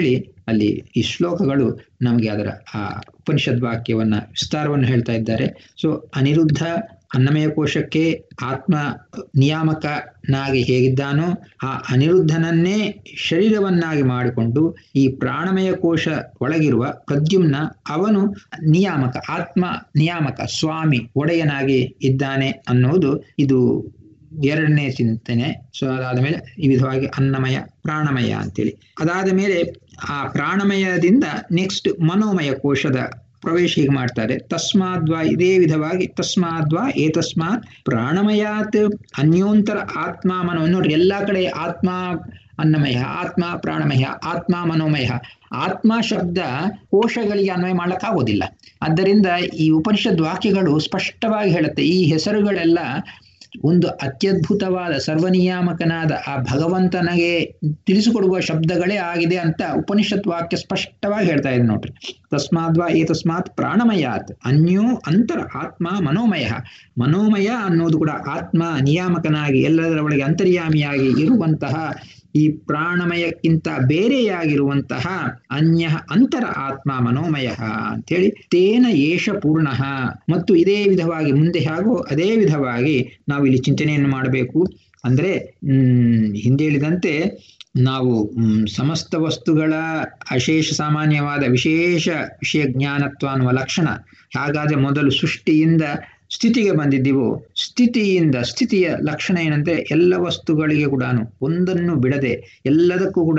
ಅಲ್ಲಿ ಈ ಶ್ಲೋಕಗಳು ನಮಗೆ ಅದರ ಆ ಉಪನಿಷದ್ ವಾಕ್ಯವನ್ನ ವಿಸ್ತಾರವನ್ನು ಹೇಳ್ತಾ ಇದ್ದಾರೆ ಸೊ ಅನಿರುದ್ಧ ಅನ್ನಮಯ ಕೋಶಕ್ಕೆ ಆತ್ಮ ನಿಯಾಮಕನಾಗಿ ಹೇಗಿದ್ದಾನೋ ಆ ಅನಿರುದ್ಧನನ್ನೇ ಶರೀರವನ್ನಾಗಿ ಮಾಡಿಕೊಂಡು ಈ ಪ್ರಾಣಮಯ ಕೋಶ ಒಳಗಿರುವ ಪ್ರದ್ಯುಮ್ನ ಅವನು ನಿಯಾಮಕ ಆತ್ಮ ನಿಯಾಮಕ ಸ್ವಾಮಿ ಒಡೆಯನಾಗಿ ಇದ್ದಾನೆ ಅನ್ನೋದು ಇದು ಎರಡನೇ ಚಿಂತನೆ ಸೊ ಅದಾದ ಮೇಲೆ ಈ ವಿಧವಾಗಿ ಅನ್ನಮಯ ಪ್ರಾಣಮಯ ಅಂತೇಳಿ ಅದಾದ ಮೇಲೆ ಆ ಪ್ರಾಣಮಯದಿಂದ ನೆಕ್ಸ್ಟ್ ಮನೋಮಯ ಕೋಶದ ಪ್ರವೇಶ ಹೀಗೆ ಮಾಡ್ತಾರೆ ತಸ್ಮಾದ್ವಾ ಇದೇ ವಿಧವಾಗಿ ತಸ್ಮಾದ್ವಾ ಏತಸ್ಮಾತ್ ಪ್ರಾಣಮಯಾತ್ ಅನ್ಯೋಂತರ ಆತ್ಮ ಮನೋ ನೋಡ್ರಿ ಎಲ್ಲಾ ಕಡೆ ಆತ್ಮ ಅನ್ನಮಯ ಆತ್ಮ ಪ್ರಾಣಮಯ ಆತ್ಮ ಮನೋಮಯ ಆತ್ಮ ಶಬ್ದ ಕೋಶಗಳಿಗೆ ಅನ್ವಯ ಮಾಡಕ್ಕಾಗೋದಿಲ್ಲ ಆದ್ದರಿಂದ ಈ ಉಪನಿಷದ್ ವಾಕ್ಯಗಳು ಸ್ಪಷ್ಟವಾಗಿ ಹೇಳುತ್ತೆ ಈ ಹೆಸರುಗಳೆಲ್ಲ ಒಂದು ಅತ್ಯದ್ಭುತವಾದ ಸರ್ವನಿಯಾಮಕನಾದ ಆ ಭಗವಂತನಿಗೆ ತಿಳಿಸಿಕೊಡುವ ಶಬ್ದಗಳೇ ಆಗಿದೆ ಅಂತ ಉಪನಿಷತ್ ವಾಕ್ಯ ಸ್ಪಷ್ಟವಾಗಿ ಹೇಳ್ತಾ ಇದೆ ನೋಡ್ರಿ ತಸ್ಮಾದ್ವಾ ಏತಸ್ಮಾತ್ ಪ್ರಾಣಮಯಾತ್ ಅನ್ಯೋ ಅಂತರ ಆತ್ಮ ಮನೋಮಯ ಮನೋಮಯ ಅನ್ನೋದು ಕೂಡ ಆತ್ಮ ನಿಯಾಮಕನಾಗಿ ಎಲ್ಲದರ ಒಳಗೆ ಅಂತರ್ಯಾಮಿಯಾಗಿ ಇರುವಂತಹ ಈ ಪ್ರಾಣಮಯಕ್ಕಿಂತ ಬೇರೆಯಾಗಿರುವಂತಹ ಅನ್ಯ ಅಂತರ ಆತ್ಮ ಮನೋಮಯ ಅಂತೇಳಿ ತೇನ ಏಷ ಪೂರ್ಣ ಮತ್ತು ಇದೇ ವಿಧವಾಗಿ ಮುಂದೆ ಹಾಗೂ ಅದೇ ವಿಧವಾಗಿ ನಾವು ಇಲ್ಲಿ ಚಿಂತನೆಯನ್ನು ಮಾಡಬೇಕು ಅಂದ್ರೆ ಹ್ಮ್ ಹಿಂದೆ ಹೇಳಿದಂತೆ ನಾವು ಸಮಸ್ತ ವಸ್ತುಗಳ ಅಶೇಷ ಸಾಮಾನ್ಯವಾದ ವಿಶೇಷ ವಿಷಯ ಜ್ಞಾನತ್ವ ಅನ್ನುವ ಲಕ್ಷಣ ಹಾಗಾದ್ರೆ ಮೊದಲು ಸೃಷ್ಟಿಯಿಂದ ಸ್ಥಿತಿಗೆ ಬಂದಿದ್ದೀವೋ ಸ್ಥಿತಿಯಿಂದ ಸ್ಥಿತಿಯ ಲಕ್ಷಣ ಏನಂದ್ರೆ ಎಲ್ಲ ವಸ್ತುಗಳಿಗೆ ಕೂಡ ಒಂದನ್ನು ಬಿಡದೆ ಎಲ್ಲದಕ್ಕೂ ಕೂಡ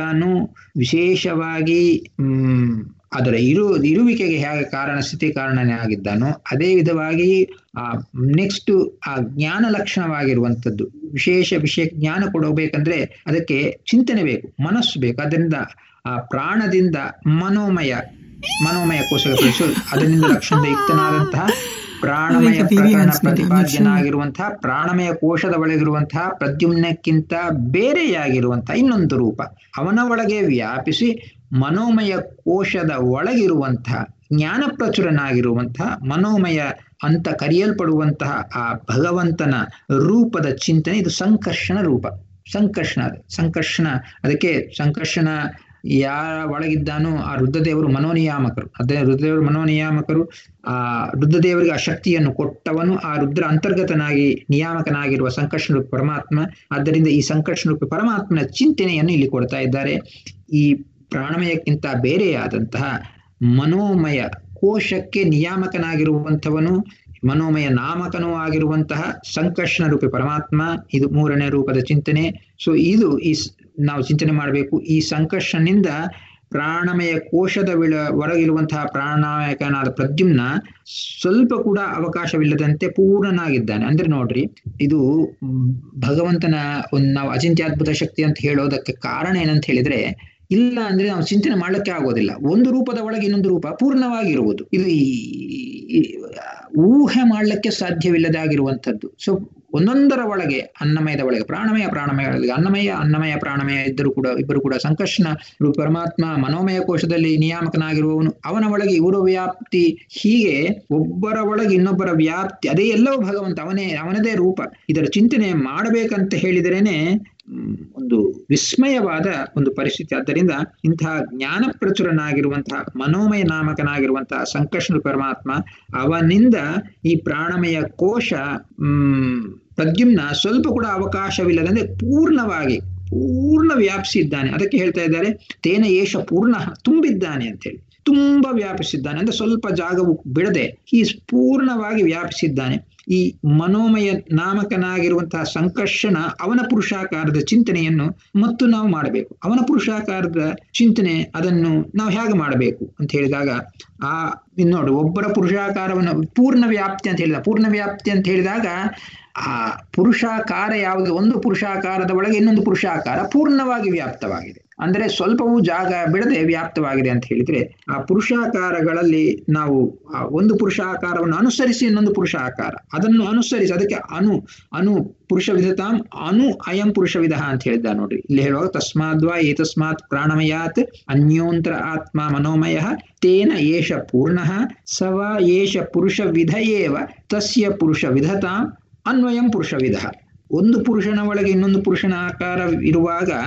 ವಿಶೇಷವಾಗಿ ಹ್ಮ್ ಅದರ ಇರು ಇರುವಿಕೆಗೆ ಹೇಗೆ ಕಾರಣ ಸ್ಥಿತಿ ಕಾರಣನೇ ಆಗಿದ್ದಾನೋ ಅದೇ ವಿಧವಾಗಿ ಆ ನೆಕ್ಸ್ಟ್ ಆ ಜ್ಞಾನ ಲಕ್ಷಣವಾಗಿರುವಂಥದ್ದು ವಿಶೇಷ ವಿಷಯ ಜ್ಞಾನ ಕೊಡಬೇಕಂದ್ರೆ ಅದಕ್ಕೆ ಚಿಂತನೆ ಬೇಕು ಮನಸ್ಸು ಬೇಕು ಅದರಿಂದ ಆ ಪ್ರಾಣದಿಂದ ಮನೋಮಯ ಮನೋಮಯ ಕೋಶಗಳು ಅದರಿಂದ ಲಕ್ಷಣದ ಯುಕ್ತನಾದಂತಹ ಪ್ರಾಣಮಯ ಪ್ರಕರಣ ಪ್ರತಿಪಾದ್ಯನಾಗಿರುವಂತಹ ಪ್ರಾಣಮಯ ಕೋಶದ ಒಳಗಿರುವಂತಹ ಪ್ರದ್ಯುಮ್ನಕ್ಕಿಂತ ಬೇರೆಯಾಗಿರುವಂತಹ ಇನ್ನೊಂದು ರೂಪ ಅವನ ಒಳಗೆ ವ್ಯಾಪಿಸಿ ಮನೋಮಯ ಕೋಶದ ಒಳಗಿರುವಂತಹ ಜ್ಞಾನ ಪ್ರಚುರನಾಗಿರುವಂತಹ ಮನೋಮಯ ಅಂತ ಕರೆಯಲ್ಪಡುವಂತಹ ಆ ಭಗವಂತನ ರೂಪದ ಚಿಂತನೆ ಇದು ಸಂಕರ್ಷಣ ರೂಪ ಸಂಕರ್ಷಣ ಸಂಕರ್ಷಣ ಅದಕ್ಕೆ ಸಂಕರ್ಷಣ ಯಾರ ಒಳಗಿದ್ದಾನೋ ಆ ರುದ್ರದೇವರು ಮನೋನಿಯಾಮಕರು ಅದೇ ರುದ್ರದೇವರು ಮನೋನಿಯಾಮಕರು ಆ ರುದ್ರದೇವರಿಗೆ ಆ ಶಕ್ತಿಯನ್ನು ಕೊಟ್ಟವನು ಆ ರುದ್ರ ಅಂತರ್ಗತನಾಗಿ ನಿಯಾಮಕನಾಗಿರುವ ಸಂಕರ್ಷಣ ರೂಪ ಪರಮಾತ್ಮ ಆದ್ದರಿಂದ ಈ ಸಂಕರ್ಷಣ ರೂಪ ಪರಮಾತ್ಮನ ಚಿಂತನೆಯನ್ನು ಇಲ್ಲಿ ಕೊಡ್ತಾ ಇದ್ದಾರೆ ಈ ಪ್ರಾಣಮಯಕ್ಕಿಂತ ಬೇರೆಯಾದಂತಹ ಮನೋಮಯ ಕೋಶಕ್ಕೆ ನಿಯಾಮಕನಾಗಿರುವಂಥವನು ಮನೋಮಯ ನಾಮಕನೂ ಆಗಿರುವಂತಹ ಸಂಕರ್ಷಣ ರೂಪಿ ಪರಮಾತ್ಮ ಇದು ಮೂರನೇ ರೂಪದ ಚಿಂತನೆ ಸೊ ಇದು ಈ ನಾವು ಚಿಂತನೆ ಮಾಡಬೇಕು ಈ ಸಂಕರ್ಷನಿಂದ ಪ್ರಾಣಮಯ ಕೋಶದ ವಿಳ ಹೊರಗಿರುವಂತಹ ಪ್ರಾಣಾಯಕನಾದ ಪ್ರದ್ಯುಮ್ನ ಸ್ವಲ್ಪ ಕೂಡ ಅವಕಾಶವಿಲ್ಲದಂತೆ ಪೂರ್ಣನಾಗಿದ್ದಾನೆ ಅಂದ್ರೆ ನೋಡ್ರಿ ಇದು ಭಗವಂತನ ಒಂದು ನಾವು ಅಚಿಂತ್ಯದ್ಭುತ ಶಕ್ತಿ ಅಂತ ಹೇಳೋದಕ್ಕೆ ಕಾರಣ ಏನಂತ ಹೇಳಿದ್ರೆ ಇಲ್ಲ ಅಂದ್ರೆ ನಾವು ಚಿಂತನೆ ಮಾಡ್ಲಿಕ್ಕೆ ಆಗೋದಿಲ್ಲ ಒಂದು ರೂಪದ ಒಳಗೆ ಇನ್ನೊಂದು ರೂಪ ಪೂರ್ಣವಾಗಿರುವುದು ಇದು ಊಹೆ ಮಾಡ್ಲಿಕ್ಕೆ ಸಾಧ್ಯವಿಲ್ಲದಾಗಿರುವಂಥದ್ದು ಸೊ ಒಂದೊಂದರ ಒಳಗೆ ಅನ್ನಮಯದ ಒಳಗೆ ಪ್ರಾಣಮಯ ಪ್ರಾಣಮಯ ಒಳಗೆ ಅನ್ನಮಯ ಅನ್ನಮಯ ಪ್ರಾಣಮಯ ಇದ್ದರೂ ಕೂಡ ಇಬ್ಬರು ಕೂಡ ಸಂಕರ್ಷಣ ಪರಮಾತ್ಮ ಮನೋಮಯ ಕೋಶದಲ್ಲಿ ನಿಯಾಮಕನಾಗಿರುವವನು ಅವನ ಒಳಗೆ ಇವರ ವ್ಯಾಪ್ತಿ ಹೀಗೆ ಒಬ್ಬರ ಒಳಗೆ ಇನ್ನೊಬ್ಬರ ವ್ಯಾಪ್ತಿ ಅದೇ ಎಲ್ಲವೂ ಭಗವಂತ ಅವನೇ ಅವನದೇ ರೂಪ ಇದರ ಚಿಂತನೆ ಮಾಡಬೇಕಂತ ಹೇಳಿದರೇನೆ ಒಂದು ವಿಸ್ಮಯವಾದ ಒಂದು ಪರಿಸ್ಥಿತಿ ಆದ್ದರಿಂದ ಇಂತಹ ಜ್ಞಾನ ಪ್ರಚುರನಾಗಿರುವಂತಹ ಮನೋಮಯ ನಾಮಕನಾಗಿರುವಂತಹ ಸಂಕರ್ಷಣ ಪರಮಾತ್ಮ ಅವನಿಂದ ಈ ಪ್ರಾಣಮಯ ಕೋಶ ಹ್ಮ್ ಪ್ರದ್ಯುಮ್ನ ಸ್ವಲ್ಪ ಕೂಡ ಅವಕಾಶವಿಲ್ಲದಂದ್ರೆ ಪೂರ್ಣವಾಗಿ ಪೂರ್ಣ ವ್ಯಾಪಿಸಿದ್ದಾನೆ ಅದಕ್ಕೆ ಹೇಳ್ತಾ ಇದ್ದಾರೆ ತೇನ ಏಷ ಪೂರ್ಣ ತುಂಬಿದ್ದಾನೆ ಅಂತ ಹೇಳಿ ತುಂಬಾ ವ್ಯಾಪಿಸಿದ್ದಾನೆ ಅಂದ್ರೆ ಸ್ವಲ್ಪ ಜಾಗವು ಬಿಡದೆ ಈ ಪೂರ್ಣವಾಗಿ ವ್ಯಾಪಿಸಿದ್ದಾನೆ ಈ ಮನೋಮಯ ನಾಮಕನಾಗಿರುವಂತಹ ಸಂಕರ್ಷಣ ಅವನ ಪುರುಷಾಕಾರದ ಚಿಂತನೆಯನ್ನು ಮತ್ತು ನಾವು ಮಾಡಬೇಕು ಅವನ ಪುರುಷಾಕಾರದ ಚಿಂತನೆ ಅದನ್ನು ನಾವು ಹೇಗೆ ಮಾಡಬೇಕು ಅಂತ ಹೇಳಿದಾಗ ಆ ನೋಡಿ ಒಬ್ಬರ ಪುರುಷಾಕಾರವನ್ನು ಪೂರ್ಣ ವ್ಯಾಪ್ತಿ ಅಂತ ಹೇಳಿದ ಪೂರ್ಣ ವ್ಯಾಪ್ತಿ ಅಂತ ಹೇಳಿದಾಗ ಆ ಪುರುಷಾಕಾರ ಯಾವುದು ಒಂದು ಪುರುಷಾಕಾರದ ಒಳಗೆ ಇನ್ನೊಂದು ಪುರುಷಾಕಾರ ಪೂರ್ಣವಾಗಿ ವ್ಯಾಪ್ತವಾಗಿದೆ ಅಂದ್ರೆ ಸ್ವಲ್ಪವೂ ಜಾಗ ಬಿಡದೆ ವ್ಯಾಪ್ತವಾಗಿದೆ ಅಂತ ಹೇಳಿದ್ರೆ ಆ ಪುರುಷಾಕಾರಗಳಲ್ಲಿ ನಾವು ಆ ಒಂದು ಪುರುಷಾಕಾರವನ್ನು ಅನುಸರಿಸಿ ಇನ್ನೊಂದು ಪುರುಷಾಕಾರ ಅದನ್ನು ಅನುಸರಿಸಿ ಅದಕ್ಕೆ ಅನು ಅನು ಪುರುಷ ವಿಧತಾಂ ಅನು ಅಯಂ ಪುರುಷ ವಿಧ ಅಂತ ಹೇಳಿದ್ದ ನೋಡ್ರಿ ಇಲ್ಲಿ ಹೇಳುವಾಗ ತಸ್ಮಾದ್ವಾ ಏತಸ್ಮಾತ್ ಪ್ರಾಣಮಯಾತ್ ಅನ್ಯೋಂತರ ಆತ್ಮ ಮನೋಮಯ ತೇನ ಏಷ ಪೂರ್ಣ ಸವ ಏಷ ಪುರುಷ ವಿಧ ಏವ ತಸ್ಯ ಪುರುಷ ವಿಧತಾಂ ಅನ್ವಯಂ ಪುರುಷ ವಿಧ ಒಂದು ಪುರುಷನ ಒಳಗೆ ಇನ್ನೊಂದು ಪುರುಷನ ಆಕಾರ ಇರುವಾಗ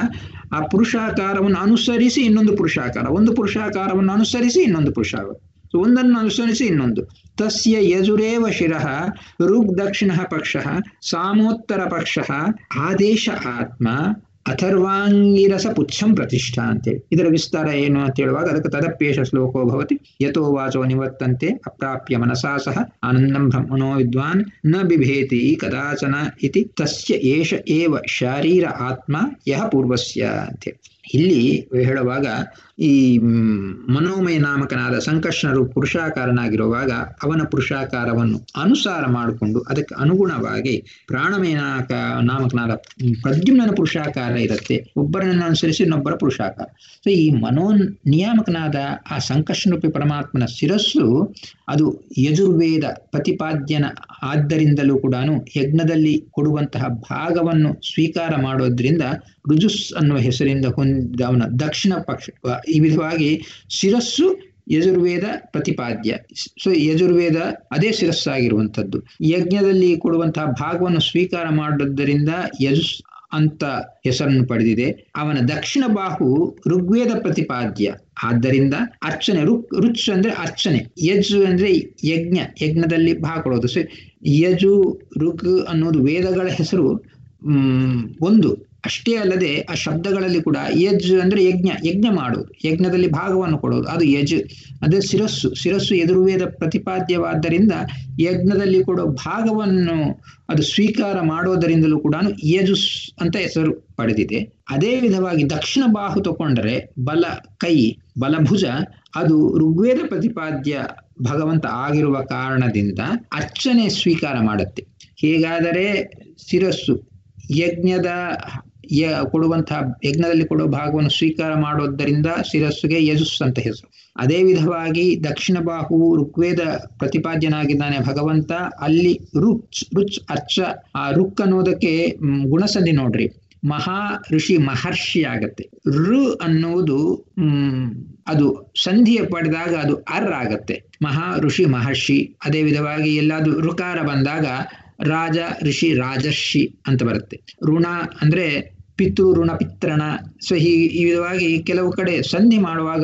ಆ ಪುರುಷಾಕಾರವನ್ನು ಅನುಸರಿಸಿ ಇನ್ನೊಂದು ಪುರುಷಾಕಾರ ಒಂದು ಪುರುಷಾಕಾರವನ್ನು ಅನುಸರಿಸಿ ಇನ್ನೊಂದು ಪುರುಷಾಕಾರ ಸೊ ಒಂದನ್ನು ಅನುಸರಿಸಿ ಇನ್ನೊಂದು ತಸ್ಯ ಯಜುರೇವ ಶಿರಃ ಋಗ್ ದಕ್ಷಿಣ ಪಕ್ಷ ಸಾಮೋತ್ತರ ಪಕ್ಷ ಆದೇಶ ಆತ್ಮ ಅಥರ್ವಾಂಗಿರಸ ಪುಚ್ಛಂ ಪ್ರತಿಷ್ಠಾ ಅಂತೇಳಿ ಇದರ ವಿಸ್ತಾರ ಏನು ಅಂತ ಹೇಳುವಾಗ ಅದಕ್ಕೆ ತದಪ್ಯೇಷ ಶ್ಲೋಕೋ ಭವತಿ ಯಥೋ ವಾಚೋ ನಿವರ್ತಂತೆ ಅಪ್ರಾಪ್ಯ ಮನಸಾ ಸಹ ಆನಂದಂ ಬ್ರಹ್ಮಣೋ ವಿದ್ವಾನ್ ನ ಬಿಭೇತಿ ಕದಾಚನ ಇತಿ ತಸ್ಯ ಏಷ ಏವ ಶಾರೀರ ಆತ್ಮ ಯಹ ಪೂರ್ವಸ್ಯ ಅಂತೇಳಿ ಇಲ್ಲಿ ಹೇಳುವಾಗ ಈ ಮನೋಮಯ ನಾಮಕನಾದ ಸಂಕರ್ಷಣರು ಪುರುಷಾಕಾರನಾಗಿರುವಾಗ ಅವನ ಪುರುಷಾಕಾರವನ್ನು ಅನುಸಾರ ಮಾಡಿಕೊಂಡು ಅದಕ್ಕೆ ಅನುಗುಣವಾಗಿ ಪ್ರಾಣಮಯ ನಾಮಕನಾದ ಪ್ರದ್ಯುಮ್ನ ಪುರುಷಾಕಾರ ಇರುತ್ತೆ ಒಬ್ಬರನ್ನು ಅನುಸರಿಸಿ ಇನ್ನೊಬ್ಬರ ಪುರುಷಾಕಾರ ಸೊ ಈ ಮನೋ ನಿಯಾಮಕನಾದ ಆ ಸಂಕರ್ಷಣರೂಪಿ ಪರಮಾತ್ಮನ ಶಿರಸ್ಸು ಅದು ಯಜುರ್ವೇದ ಪ್ರತಿಪಾದ್ಯನ ಆದ್ದರಿಂದಲೂ ಕೂಡ ಯಜ್ಞದಲ್ಲಿ ಕೊಡುವಂತಹ ಭಾಗವನ್ನು ಸ್ವೀಕಾರ ಮಾಡೋದ್ರಿಂದ ರುಜುಸ್ ಅನ್ನುವ ಹೆಸರಿಂದ ಹೊಂದಿದ ಅವನ ದಕ್ಷಿಣ ಪಕ್ಷ ಈ ವಿಧವಾಗಿ ಶಿರಸ್ಸು ಯಜುರ್ವೇದ ಪ್ರತಿಪಾದ್ಯ ಸೊ ಯಜುರ್ವೇದ ಅದೇ ಶಿರಸ್ಸಾಗಿರುವಂಥದ್ದು ಯಜ್ಞದಲ್ಲಿ ಕೊಡುವಂತಹ ಭಾಗವನ್ನು ಸ್ವೀಕಾರ ಮಾಡುವುದರಿಂದ ಯಜುಸ್ ಅಂತ ಹೆಸರನ್ನು ಪಡೆದಿದೆ ಅವನ ದಕ್ಷಿಣ ಬಾಹು ಋಗ್ವೇದ ಪ್ರತಿಪಾದ್ಯ ಆದ್ದರಿಂದ ಅರ್ಚನೆ ರುಕ್ ರುಚ್ ಅಂದ್ರೆ ಅರ್ಚನೆ ಯಜು ಅಂದ್ರೆ ಯಜ್ಞ ಯಜ್ಞದಲ್ಲಿ ಭಾಗ ಕೊಡೋದು ಸೊ ಯಜು ಋಗ್ ಅನ್ನೋದು ವೇದಗಳ ಹೆಸರು ಹ್ಮ್ ಒಂದು ಅಷ್ಟೇ ಅಲ್ಲದೆ ಆ ಶಬ್ದಗಳಲ್ಲಿ ಕೂಡ ಯಜ್ ಅಂದ್ರೆ ಯಜ್ಞ ಯಜ್ಞ ಮಾಡೋದು ಯಜ್ಞದಲ್ಲಿ ಭಾಗವನ್ನು ಕೊಡೋದು ಅದು ಯಜ್ ಅದೇ ಶಿರಸ್ಸು ಶಿರಸ್ಸು ಎದುರುವೇದ ಪ್ರತಿಪಾದ್ಯವಾದ್ದರಿಂದ ಯಜ್ಞದಲ್ಲಿ ಕೊಡೋ ಭಾಗವನ್ನು ಅದು ಸ್ವೀಕಾರ ಮಾಡೋದರಿಂದಲೂ ಕೂಡ ಯಜುಸ್ ಅಂತ ಹೆಸರು ಪಡೆದಿದೆ ಅದೇ ವಿಧವಾಗಿ ದಕ್ಷಿಣ ಬಾಹು ತಗೊಂಡ್ರೆ ಬಲ ಕೈ ಬಲಭುಜ ಅದು ಋಗ್ವೇದ ಪ್ರತಿಪಾದ್ಯ ಭಗವಂತ ಆಗಿರುವ ಕಾರಣದಿಂದ ಅರ್ಚನೆ ಸ್ವೀಕಾರ ಮಾಡುತ್ತೆ ಹೇಗಾದರೆ ಶಿರಸ್ಸು ಯಜ್ಞದ ಯ ಕೊಡುವಂತಹ ಯಜ್ಞದಲ್ಲಿ ಕೊಡುವ ಭಾಗವನ್ನು ಸ್ವೀಕಾರ ಮಾಡೋದರಿಂದ ಶಿರಸ್ಸುಗೆ ಯಜುಸ್ ಅಂತ ಹೆಸರು ಅದೇ ವಿಧವಾಗಿ ದಕ್ಷಿಣ ಬಾಹು ಋಗ್ವೇದ ಪ್ರತಿಪಾದ್ಯನಾಗಿದ್ದಾನೆ ಭಗವಂತ ಅಲ್ಲಿ ರುಚ್ ರುಚ್ ಅರ್ಚ ಆ ರುಕ್ ಅನ್ನೋದಕ್ಕೆ ಗುಣಸಂಧಿ ನೋಡ್ರಿ ಮಹಾ ಋಷಿ ಮಹರ್ಷಿ ಆಗತ್ತೆ ಋ ಅನ್ನುವುದು ಹ್ಮ್ ಅದು ಸಂಧಿಯ ಪಡೆದಾಗ ಅದು ಅರ್ ಆಗತ್ತೆ ಮಹಾ ಋಷಿ ಮಹರ್ಷಿ ಅದೇ ವಿಧವಾಗಿ ಎಲ್ಲಾದ್ರೂ ಋಕಾರ ಬಂದಾಗ ರಾಜ ಋಷಿ ರಾಜರ್ಷಿ ಅಂತ ಬರುತ್ತೆ ಋಣ ಅಂದ್ರೆ ಪಿತೃ ಋಣ ಪಿತ್ರಣ ಸೊ ಹೀ ಈ ವಿಧವಾಗಿ ಕೆಲವು ಕಡೆ ಸಂಧಿ ಮಾಡುವಾಗ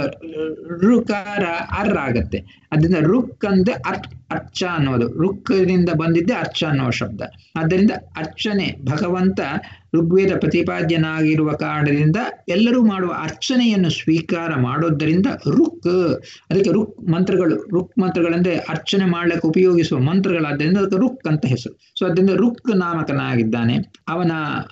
ಋಕಾರ ಅರ್ ಆಗತ್ತೆ ಅದರಿಂದ ರುಕ್ ಅಂದ್ರೆ ಅರ್ ಅರ್ಚ ಅನ್ನೋದು ರುಕ್ನಿಂದ ಬಂದಿದ್ದೆ ಅರ್ಚ ಅನ್ನುವ ಶಬ್ದ ಆದ್ದರಿಂದ ಅರ್ಚನೆ ಭಗವಂತ ಋಗ್ವೇದ ಪ್ರತಿಪಾದ್ಯನಾಗಿರುವ ಕಾರಣದಿಂದ ಎಲ್ಲರೂ ಮಾಡುವ ಅರ್ಚನೆಯನ್ನು ಸ್ವೀಕಾರ ಮಾಡೋದರಿಂದ ರುಕ್ ಅದಕ್ಕೆ ರುಕ್ ಮಂತ್ರಗಳು ರುಕ್ ಮಂತ್ರಗಳಂದ್ರೆ ಅರ್ಚನೆ ಮಾಡ್ಲಿಕ್ಕೆ ಉಪಯೋಗಿಸುವ ಮಂತ್ರಗಳಾದ್ದರಿಂದ ಅದಕ್ಕೆ ರುಕ್ ಅಂತ ಹೆಸರು ಸೊ ಅದರಿಂದ ರುಕ್ ನಾಮಕನಾಗಿದ್ದಾನೆ ಅವನ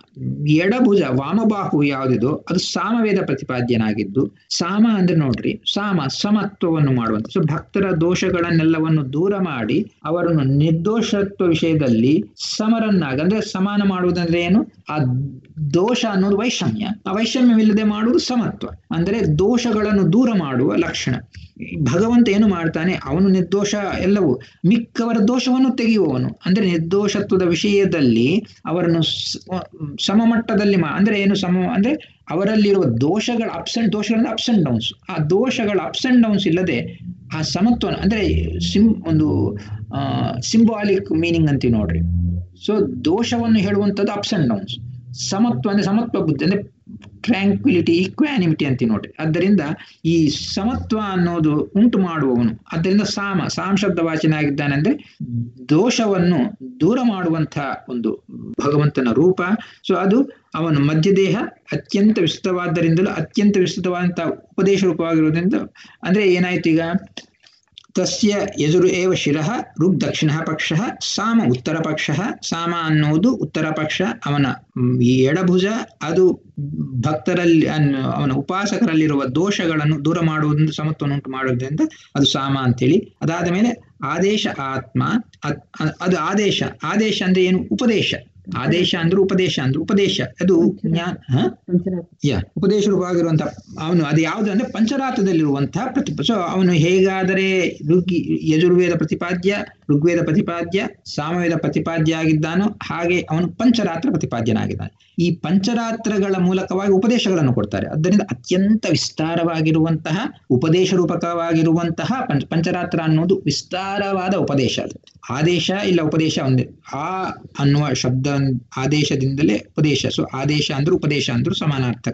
ಎಡಭುಜ ವಾಮಬಾಹು ಯಾವುದಿದೋ ಅದು ಸಾಮವೇದ ಪ್ರತಿಪಾದ್ಯನಾಗಿದ್ದು ಸಾಮ ಅಂದ್ರೆ ನೋಡ್ರಿ ಸಾಮ ಸಮತ್ವವನ್ನು ಮಾಡುವಂತ ಸೊ ಭಕ್ತರ ದೋಷಗಳನ್ನೆಲ್ಲವನ್ನು ದೂರ ಮಾಡಿ ಅವರನ್ನು ನಿರ್ದೋಷತ್ವ ವಿಷಯದಲ್ಲಿ ಸಮರನ್ನಾಗ ಅಂದ್ರೆ ಸಮಾನ ಮಾಡುವುದಂದ್ರೆ ಏನು ಆ ದೋಷ ಅನ್ನೋದು ವೈಷಮ್ಯ ಆ ವೈಷಮ್ಯವಿಲ್ಲದೆ ಮಾಡುವುದು ಸಮತ್ವ ಅಂದ್ರೆ ದೋಷಗಳನ್ನು ದೂರ ಮಾಡುವ ಲಕ್ಷಣ ಭಗವಂತ ಏನು ಮಾಡ್ತಾನೆ ಅವನು ನಿರ್ದೋಷ ಎಲ್ಲವೂ ಮಿಕ್ಕವರ ದೋಷವನ್ನು ತೆಗೆಯುವವನು ಅಂದ್ರೆ ನಿರ್ದೋಷತ್ವದ ವಿಷಯದಲ್ಲಿ ಅವರನ್ನು ಸಮಮಟ್ಟದಲ್ಲಿ ಮಾ ಅಂದ್ರೆ ಏನು ಸಮ ಅಂದ್ರೆ ಅವರಲ್ಲಿರುವ ದೋಷಗಳ ಅಪ್ಸ್ ಅಂಡ್ ದೋಷಗಳ ಅಪ್ಸ್ ಅಂಡ್ ಡೌನ್ಸ್ ಆ ದೋಷಗಳ ಅಪ್ಸ್ ಅಂಡ್ ಡೌನ್ಸ್ ಇಲ್ಲದೆ ಆ ಸಮತ್ವ ಅಂದ್ರೆ ಸಿಂ ಒಂದು ಸಿಂಬಾಲಿಕ್ ಮೀನಿಂಗ್ ಅಂತೀವಿ ನೋಡ್ರಿ ಸೊ ದೋಷವನ್ನು ಹೇಳುವಂಥದ್ದು ಅಪ್ಸ್ ಅಂಡ್ ಡೌನ್ಸ್ ಸಮತ್ವ ಅಂದ್ರೆ ಸಮತ್ವ ಬುದ್ಧಿ ಅಂದ್ರೆ ಟ್ರ್ಯಾಂಕ್ವಿಲಿಟಿ ಈಕ್ವಾನಿಮಿಟಿ ಅಂತೀವಿ ನೋಡ್ರಿ ಆದ್ದರಿಂದ ಈ ಸಮತ್ವ ಅನ್ನೋದು ಉಂಟು ಮಾಡುವವನು ಆದ್ದರಿಂದ ಸಾಮ ಸಾಮ ಶಬ್ದ ವಾಚನ ಆಗಿದ್ದಾನೆ ಅಂದ್ರೆ ದೋಷವನ್ನು ದೂರ ಮಾಡುವಂತಹ ಒಂದು ಭಗವಂತನ ರೂಪ ಸೊ ಅದು ಅವನ ಮಧ್ಯದೇಹ ಅತ್ಯಂತ ವಿಸ್ತೃತವಾದ್ದರಿಂದಲೂ ಅತ್ಯಂತ ವಿಸ್ತೃತವಾದಂತಹ ಉಪದೇಶ ರೂಪವಾಗಿರುವುದರಿಂದ ಅಂದ್ರೆ ಏನಾಯ್ತು ಈಗ ತಸ್ಯ ಎದುರು ಏವ ಶಿರಃ ಋಗ್ ದಕ್ಷಿಣ ಪಕ್ಷ ಸಾಮ ಉತ್ತರ ಪಕ್ಷ ಸಾಮ ಅನ್ನುವುದು ಉತ್ತರ ಪಕ್ಷ ಅವನ ಎಡಭುಜ ಅದು ಭಕ್ತರಲ್ಲಿ ಅವನ ಉಪಾಸಕರಲ್ಲಿರುವ ದೋಷಗಳನ್ನು ದೂರ ಮಾಡುವುದನ್ನು ಸಮತ್ವವನ್ನು ಉಂಟು ಮಾಡೋದ್ರಿಂದ ಅದು ಸಾಮ ಅಂತೇಳಿ ಅದಾದ ಮೇಲೆ ಆದೇಶ ಆತ್ಮ ಅದು ಆದೇಶ ಆದೇಶ ಅಂದ್ರೆ ಏನು ಉಪದೇಶ ಆದೇಶ ಅಂದ್ರೆ ಉಪದೇಶ ಅಂದ್ರೆ ಉಪದೇಶ ಅದು ಜ್ಞಾನ ಯಾ ಉಪದೇಶ ರೂಪವಾಗಿರುವಂತಹ ಅವನು ಅದು ಯಾವುದು ಅಂದ್ರೆ ಪಂಚರಾತದಲ್ಲಿರುವಂತಹ ಪ್ರತಿ ಸೊ ಅವನು ಹೇಗಾದರೆ ಋಗ್ ಯಜುರ್ವೇದ ಪ್ರತಿಪಾದ್ಯ ಋಗ್ವೇದ ಪ್ರತಿಪಾದ್ಯ ಸಾಮವೇದ ಪ್ರತಿಪಾದ್ಯ ಆಗಿದ್ದಾನೋ ಹಾಗೆ ಅವನು ಪಂಚರಾತ್ರ ಪ್ರತಿಪಾದ್ಯನಾಗಿದ್ದಾನೆ ಈ ಪಂಚರಾತ್ರಗಳ ಮೂಲಕವಾಗಿ ಉಪದೇಶಗಳನ್ನು ಕೊಡ್ತಾರೆ ಆದ್ದರಿಂದ ಅತ್ಯಂತ ವಿಸ್ತಾರವಾಗಿರುವಂತಹ ಉಪದೇಶ ರೂಪಕವಾಗಿರುವಂತಹ ಪಂಚ ಪಂಚರಾತ್ರ ಅನ್ನೋದು ವಿಸ್ತಾರವಾದ ಉಪದೇಶ ಅದು ಆದೇಶ ಇಲ್ಲ ಉಪದೇಶ ಒಂದೇ ಆ ಅನ್ನುವ ಶಬ್ದ ಆದೇಶದಿಂದಲೇ ಉಪದೇಶ ಸೊ ಆದೇಶ ಅಂದ್ರೆ ಉಪದೇಶ ಅಂದ್ರೂ ಸಮಾನಾರ್ಥಕ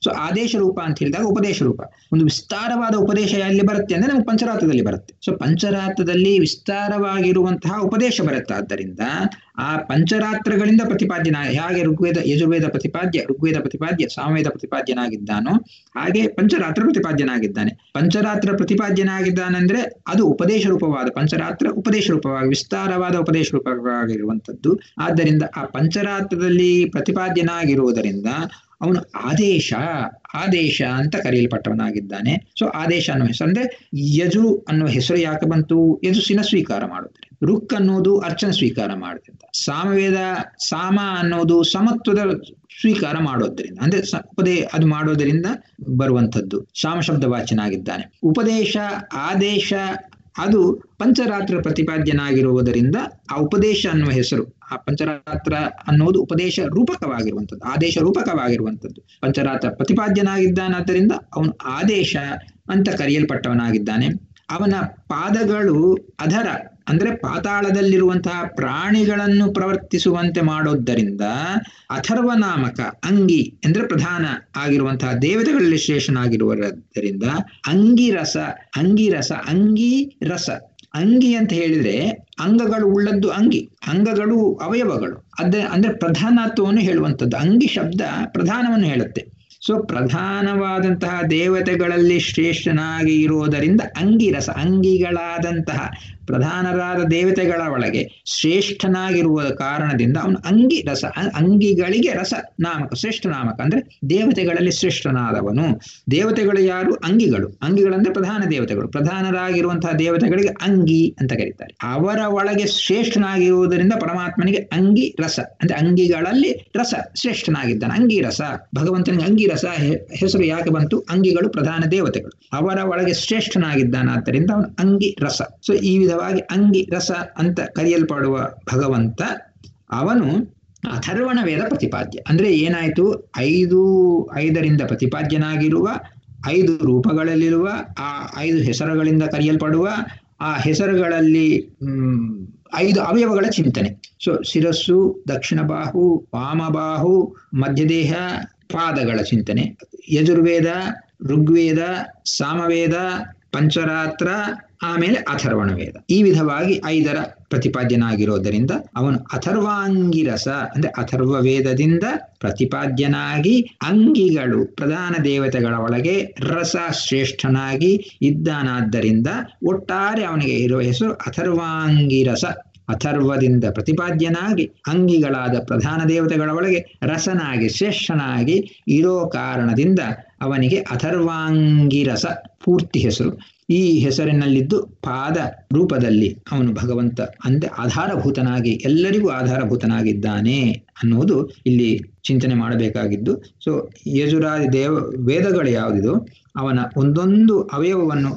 ಸೊ ಆದೇಶ ರೂಪ ಅಂತ ಹೇಳಿದಾಗ ಉಪದೇಶ ರೂಪ ಒಂದು ವಿಸ್ತಾರವಾದ ಉಪದೇಶ ಎಲ್ಲಿ ಬರುತ್ತೆ ಅಂದ್ರೆ ನಮ್ಗೆ ಪಂಚರಾತ್ರದಲ್ಲಿ ಬರುತ್ತೆ ಸೊ ಪಂಚರಾತ್ರದಲ್ಲಿ ವಿಸ್ತಾರವಾಗಿರುವಂತಹ ಉಪದೇಶ ಬರುತ್ತೆ ಆದ್ದರಿಂದ ಆ ಪಂಚರಾತ್ರಗಳಿಂದ ಪ್ರತಿಪಾದ್ಯನ ಹೇಗೆ ಋಗ್ವೇದ ಯಜುರ್ವೇದ ಪ್ರತಿಪಾದ್ಯ ಋಗ್ವೇದ ಪ್ರತಿಪಾದ್ಯ ಸಾಮವೇದ ಪ್ರತಿಪಾದ್ಯನಾಗಿದ್ದಾನೋ ಹಾಗೆ ಪಂಚರಾತ್ರ ಪ್ರತಿಪಾದ್ಯನಾಗಿದ್ದಾನೆ ಪಂಚರಾತ್ರ ಪ್ರತಿಪಾದ್ಯನಾಗಿದ್ದಾನಂದ್ರೆ ಅದು ಉಪದೇಶ ರೂಪವಾದ ಪಂಚರಾತ್ರ ಉಪದೇಶ ರೂಪವಾಗಿ ವಿಸ್ತಾರವಾದ ಉಪದೇಶ ರೂಪವಾಗಿರುವಂತದ್ದು ಆದ್ದರಿಂದ ಆ ಪಂಚರಾತ್ರದಲ್ಲಿ ಪ್ರತಿಪಾದ್ಯನಾಗಿರುವುದರಿಂದ ಅವನು ಆದೇಶ ಆದೇಶ ಅಂತ ಕರೆಯಲ್ಪಟ್ಟವನಾಗಿದ್ದಾನೆ ಸೊ ಆದೇಶ ಅನ್ನೋ ಹೆಸರು ಅಂದ್ರೆ ಯಜು ಅನ್ನುವ ಹೆಸರು ಯಾಕೆ ಬಂತು ಯಜುಸಿನ ಸ್ವೀಕಾರ ಮಾಡುತ್ತಾರೆ ರುಕ್ ಅನ್ನೋದು ಅರ್ಚನ ಸ್ವೀಕಾರ ಮಾಡುತ್ತಿದ್ದ ಸಾಮವೇದ ಸಾಮ ಅನ್ನೋದು ಸಮತ್ವದ ಸ್ವೀಕಾರ ಮಾಡೋದ್ರಿಂದ ಅಂದ್ರೆ ಉಪದೇ ಅದು ಮಾಡೋದರಿಂದ ಬರುವಂತದ್ದು ಸಾಮ ಶಬ್ದ ವಾಚನಾಗಿದ್ದಾನೆ ಉಪದೇಶ ಆದೇಶ ಅದು ಪಂಚರಾತ್ರ ಪ್ರತಿಪಾದ್ಯನಾಗಿರುವುದರಿಂದ ಆ ಉಪದೇಶ ಅನ್ನುವ ಹೆಸರು ಆ ಪಂಚರಾತ್ರ ಅನ್ನೋದು ಉಪದೇಶ ರೂಪಕವಾಗಿರುವಂಥದ್ದು ಆದೇಶ ರೂಪಕವಾಗಿರುವಂಥದ್ದು ಪಂಚರಾತ್ರ ಪ್ರತಿಪಾದ್ಯನಾಗಿದ್ದಾನಾದ್ದರಿಂದ ಅವನು ಆದೇಶ ಅಂತ ಕರೆಯಲ್ಪಟ್ಟವನಾಗಿದ್ದಾನೆ ಅವನ ಪಾದಗಳು ಅದರ ಅಂದ್ರೆ ಪಾತಾಳದಲ್ಲಿರುವಂತಹ ಪ್ರಾಣಿಗಳನ್ನು ಪ್ರವರ್ತಿಸುವಂತೆ ಮಾಡೋದರಿಂದ ಅಥರ್ವ ನಾಮಕ ಅಂಗಿ ಅಂದ್ರೆ ಪ್ರಧಾನ ಆಗಿರುವಂತಹ ದೇವತೆಗಳಲ್ಲಿ ಶ್ರೇಷ್ಠನಾಗಿರುವುದರಿಂದ ಅಂಗಿರಸ ಅಂಗಿರಸ ಅಂಗಿ ರಸ ಅಂಗಿ ಅಂತ ಹೇಳಿದ್ರೆ ಅಂಗಗಳು ಉಳ್ಳದ್ದು ಅಂಗಿ ಅಂಗಗಳು ಅವಯವಗಳು ಅದ ಅಂದ್ರೆ ಪ್ರಧಾನತ್ವವನ್ನು ಹೇಳುವಂಥದ್ದು ಅಂಗಿ ಶಬ್ದ ಪ್ರಧಾನವನ್ನು ಹೇಳುತ್ತೆ ಸೊ ಪ್ರಧಾನವಾದಂತಹ ದೇವತೆಗಳಲ್ಲಿ ಶ್ರೇಷ್ಠನಾಗಿ ಇರುವುದರಿಂದ ಅಂಗಿರಸ ಅಂಗಿಗಳಾದಂತಹ ಪ್ರಧಾನರಾದ ದೇವತೆಗಳ ಒಳಗೆ ಶ್ರೇಷ್ಠನಾಗಿರುವ ಕಾರಣದಿಂದ ಅವನು ಅಂಗಿ ರಸ ಅಂಗಿಗಳಿಗೆ ರಸ ನಾಮಕ ಶ್ರೇಷ್ಠ ನಾಮಕ ಅಂದ್ರೆ ದೇವತೆಗಳಲ್ಲಿ ಶ್ರೇಷ್ಠನಾದವನು ದೇವತೆಗಳು ಯಾರು ಅಂಗಿಗಳು ಅಂಗಿಗಳಂದ್ರೆ ಪ್ರಧಾನ ದೇವತೆಗಳು ಪ್ರಧಾನರಾಗಿರುವಂತಹ ದೇವತೆಗಳಿಗೆ ಅಂಗಿ ಅಂತ ಕರೀತಾರೆ ಅವರ ಒಳಗೆ ಶ್ರೇಷ್ಠನಾಗಿರುವುದರಿಂದ ಪರಮಾತ್ಮನಿಗೆ ಅಂಗಿ ರಸ ಅಂದ್ರೆ ಅಂಗಿಗಳಲ್ಲಿ ರಸ ಶ್ರೇಷ್ಠನಾಗಿದ್ದಾನೆ ಅಂಗಿ ರಸ ಭಗವಂತನಿಗೆ ಅಂಗಿ ರಸ ಹೆಸರು ಯಾಕೆ ಬಂತು ಅಂಗಿಗಳು ಪ್ರಧಾನ ದೇವತೆಗಳು ಅವರ ಒಳಗೆ ಶ್ರೇಷ್ಠನಾಗಿದ್ದಾನಾದ್ದರಿಂದ ಅವನು ಅಂಗಿ ರಸ ಸೊ ಈ ವಿಧವಾಗಿ ಅಂಗಿ ರಸ ಅಂತ ಕರೆಯಲ್ಪಡುವ ಭಗವಂತ ಅವನು ಅಥರ್ವಣ ವೇದ ಪ್ರತಿಪಾದ್ಯ ಅಂದ್ರೆ ಏನಾಯ್ತು ಐದು ಐದರಿಂದ ಪ್ರತಿಪಾದ್ಯನಾಗಿರುವ ಐದು ರೂಪಗಳಲ್ಲಿರುವ ಆ ಐದು ಹೆಸರುಗಳಿಂದ ಕರೆಯಲ್ಪಡುವ ಆ ಹೆಸರುಗಳಲ್ಲಿ ಹ್ಮ್ ಐದು ಅವಯವಗಳ ಚಿಂತನೆ ಸೊ ಶಿರಸ್ಸು ದಕ್ಷಿಣ ಬಾಹು ವಾಮಬಾಹು ಮಧ್ಯದೇಹ ಪಾದಗಳ ಚಿಂತನೆ ಯಜುರ್ವೇದ ಋಗ್ವೇದ ಸಾಮವೇದ ಪಂಚರಾತ್ರ ಆಮೇಲೆ ಅಥರ್ವಣ ವೇದ ಈ ವಿಧವಾಗಿ ಐದರ ಪ್ರತಿಪಾದ್ಯನಾಗಿರೋದರಿಂದ ಅವನು ಅಥರ್ವಾಂಗಿರಸ ಅಂದ್ರೆ ಅಥರ್ವ ವೇದದಿಂದ ಪ್ರತಿಪಾದ್ಯನಾಗಿ ಅಂಗಿಗಳು ಪ್ರಧಾನ ದೇವತೆಗಳ ಒಳಗೆ ರಸ ಶ್ರೇಷ್ಠನಾಗಿ ಇದ್ದಾನಾದ್ದರಿಂದ ಒಟ್ಟಾರೆ ಅವನಿಗೆ ಇರುವ ಹೆಸರು ಅಥರ್ವಾಂಗಿರಸ ಅಥರ್ವದಿಂದ ಪ್ರತಿಪಾದ್ಯನಾಗಿ ಅಂಗಿಗಳಾದ ಪ್ರಧಾನ ದೇವತೆಗಳ ಒಳಗೆ ರಸನಾಗಿ ಶ್ರೇಷ್ಠನಾಗಿ ಇರೋ ಕಾರಣದಿಂದ ಅವನಿಗೆ ಅಥರ್ವಾಂಗಿರಸ ಪೂರ್ತಿ ಹೆಸರು ಈ ಹೆಸರಿನಲ್ಲಿದ್ದು ಪಾದ ರೂಪದಲ್ಲಿ ಅವನು ಭಗವಂತ ಅಂದ್ರೆ ಆಧಾರಭೂತನಾಗಿ ಎಲ್ಲರಿಗೂ ಆಧಾರಭೂತನಾಗಿದ್ದಾನೆ ಅನ್ನುವುದು ಇಲ್ಲಿ ಚಿಂತನೆ ಮಾಡಬೇಕಾಗಿದ್ದು ಸೊ ಯಜುರಾದಿ ದೇವ ವೇದಗಳು ಯಾವುದಿದೋ ಅವನ ಒಂದೊಂದು ಅವಯವವನ್ನು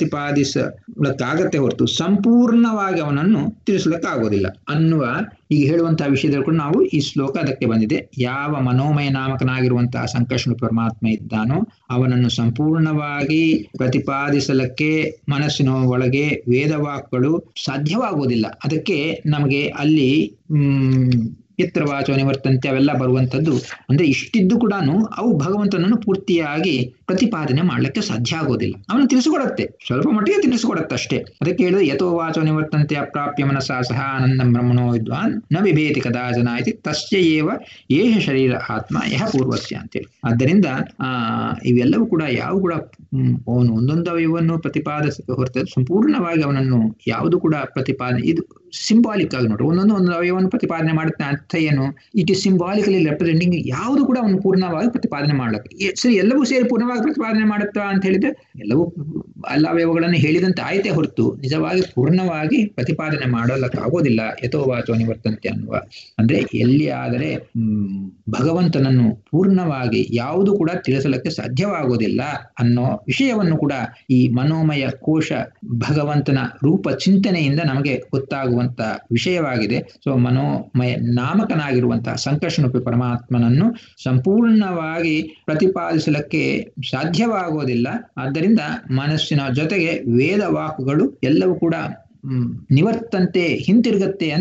ಪ್ರತಿಪಾದಿಸಲಿಕ್ಕಾಗತ್ತೆ ಹೊರತು ಸಂಪೂರ್ಣವಾಗಿ ಅವನನ್ನು ತಿಳಿಸಲಿಕ್ಕಾಗೋದಿಲ್ಲ ಅನ್ನುವ ಈಗ ಹೇಳುವಂತಹ ವಿಷಯದಲ್ಲಿ ಕೂಡ ನಾವು ಈ ಶ್ಲೋಕ ಅದಕ್ಕೆ ಬಂದಿದೆ ಯಾವ ಮನೋಮಯ ನಾಮಕನಾಗಿರುವಂತಹ ಸಂಕರ್ಷಣ ಪರಮಾತ್ಮ ಇದ್ದಾನೋ ಅವನನ್ನು ಸಂಪೂರ್ಣವಾಗಿ ಪ್ರತಿಪಾದಿಸಲಕ್ಕೆ ಮನಸ್ಸಿನ ಒಳಗೆ ವೇದವಾಕ್ಗಳು ಸಾಧ್ಯವಾಗುವುದಿಲ್ಲ ಅದಕ್ಕೆ ನಮಗೆ ಅಲ್ಲಿ ಹ್ಮ್ ಎತ್ತರವಾಚೋ ನಿವರ್ತಂತೆ ಅವೆಲ್ಲ ಬರುವಂಥದ್ದು ಅಂದ್ರೆ ಇಷ್ಟಿದ್ದು ಕೂಡ ಅವು ಭಗವಂತನನ್ನು ಪೂರ್ತಿಯಾಗಿ ಪ್ರತಿಪಾದನೆ ಮಾಡ್ಲಿಕ್ಕೆ ಸಾಧ್ಯ ಆಗೋದಿಲ್ಲ ಅವನು ತಿಳಿಸಿಕೊಡತ್ತೆ ಸ್ವಲ್ಪ ಮಟ್ಟಿಗೆ ತಿಳಿಸಿಕೊಡತ್ತೆ ಅಷ್ಟೇ ಅದಕ್ಕೆ ಹೇಳಿದ್ರೆ ಯಥೋ ವಾಚೋ ನಿವರ್ತಂತೆ ಅಪ್ರಾಪ್ಯ ಮನಸ್ಸ ಸಹ ಆನಂದಂ ಬ್ರಹ್ಮಣೋ ವಿದ್ವಾನ್ ನ ವಿಭೇತಿ ಕದಾಜನ ಇತಿ ತಸ್ಯ ಏವ ಏಷ ಶರೀರ ಆತ್ಮ ಯಹ ಪೂರ್ವಸ್ಯ ಅಂತೇಳಿ ಆದ್ದರಿಂದ ಆ ಇವೆಲ್ಲವೂ ಕೂಡ ಯಾವ ಕೂಡ ಅವನು ಒಂದೊಂದು ಅವಯವನ್ನು ಪ್ರತಿಪಾದಿಸಕ್ಕೆ ಹೊರತದ್ದು ಸಂಪೂರ್ಣವಾಗಿ ಅವನನ್ನು ಯಾವುದು ಕೂಡ ಪ್ರತಿಪಾದನೆ ಇದು ಸಿಂಬಾಲಿಕ್ ಆಗಿ ನೋಡ್ರಿ ಒಂದೊಂದು ಒಂದು ಅವಯವನ್ನು ಪ್ರತಿಪಾದನೆ ಮಾಡುತ್ತೆ ಅರ್ಥ ಏನು ಇಟ್ ಇಸ್ ಸಿಂಬಾಲಿಕಲಿ ರೆಪ್ರೆಸೆಂಟಿಂಗ್ ಯಾವುದು ಕೂಡ ಅವನು ಪೂರ್ಣವಾಗಿ ಪ್ರತಿಪಾದನೆ ಮಾಡ್ಲಿಕ್ಕೆ ಸರಿ ಎಲ್ಲವೂ ಸೇರಿ ಪೂರ್ಣವಾಗಿ ಪ್ರತಿಪಾದನೆ ಮಾಡುತ್ತಾ ಅಂತ ಹೇಳಿದ್ರೆ ಎಲ್ಲವೂ ಎಲ್ಲ ಅವಯವಗಳನ್ನು ಹೇಳಿದಂತೆ ಆಯ್ತೆ ಹೊರತು ನಿಜವಾಗಿ ಪೂರ್ಣವಾಗಿ ಪ್ರತಿಪಾದನೆ ಮಾಡಲಕ್ಕೆ ಆಗೋದಿಲ್ಲ ಯಥೋವಾಚೋ ನಿವರ್ತಂತೆ ಅನ್ನುವ ಅಂದ್ರೆ ಎಲ್ಲಿ ಆದರೆ ಹ್ಮ್ ಭಗವಂತನನ್ನು ಪೂರ್ಣವಾಗಿ ಯಾವುದು ಕೂಡ ತಿಳಿಸಲಿಕ್ಕೆ ಸಾಧ್ಯವಾಗೋದಿಲ್ಲ ಅನ್ನೋ ವಿಷಯವನ್ನು ಕೂಡ ಈ ಮನೋಮಯ ಕೋಶ ಭಗವಂತನ ರೂಪ ಚಿಂತನೆಯಿಂದ ನಮಗೆ ಗೊತ್ತಾಗುವಂತ ವಿಷಯವಾಗಿದೆ ಸೊ ಮನೋಮಯ ನಾಮಕನಾಗಿರುವಂತಹ ಸಂಕರ್ಷಣೂಪಿ ಪರಮಾತ್ಮನನ್ನು ಸಂಪೂರ್ಣವಾಗಿ ಪ್ರತಿಪಾದಿಸಲಿಕ್ಕೆ ಸಾಧ್ಯವಾಗೋದಿಲ್ಲ ಆದ್ದರಿಂದ ಮನಸ್ಸಿನ ಜೊತೆಗೆ ವೇದ ವಾಕುಗಳು ಎಲ್ಲವೂ ಕೂಡ ನಿವರ್ತಂತೆ ಹಿಂತಿರುಗತ್ತೆ ಅಂದ್ರೆ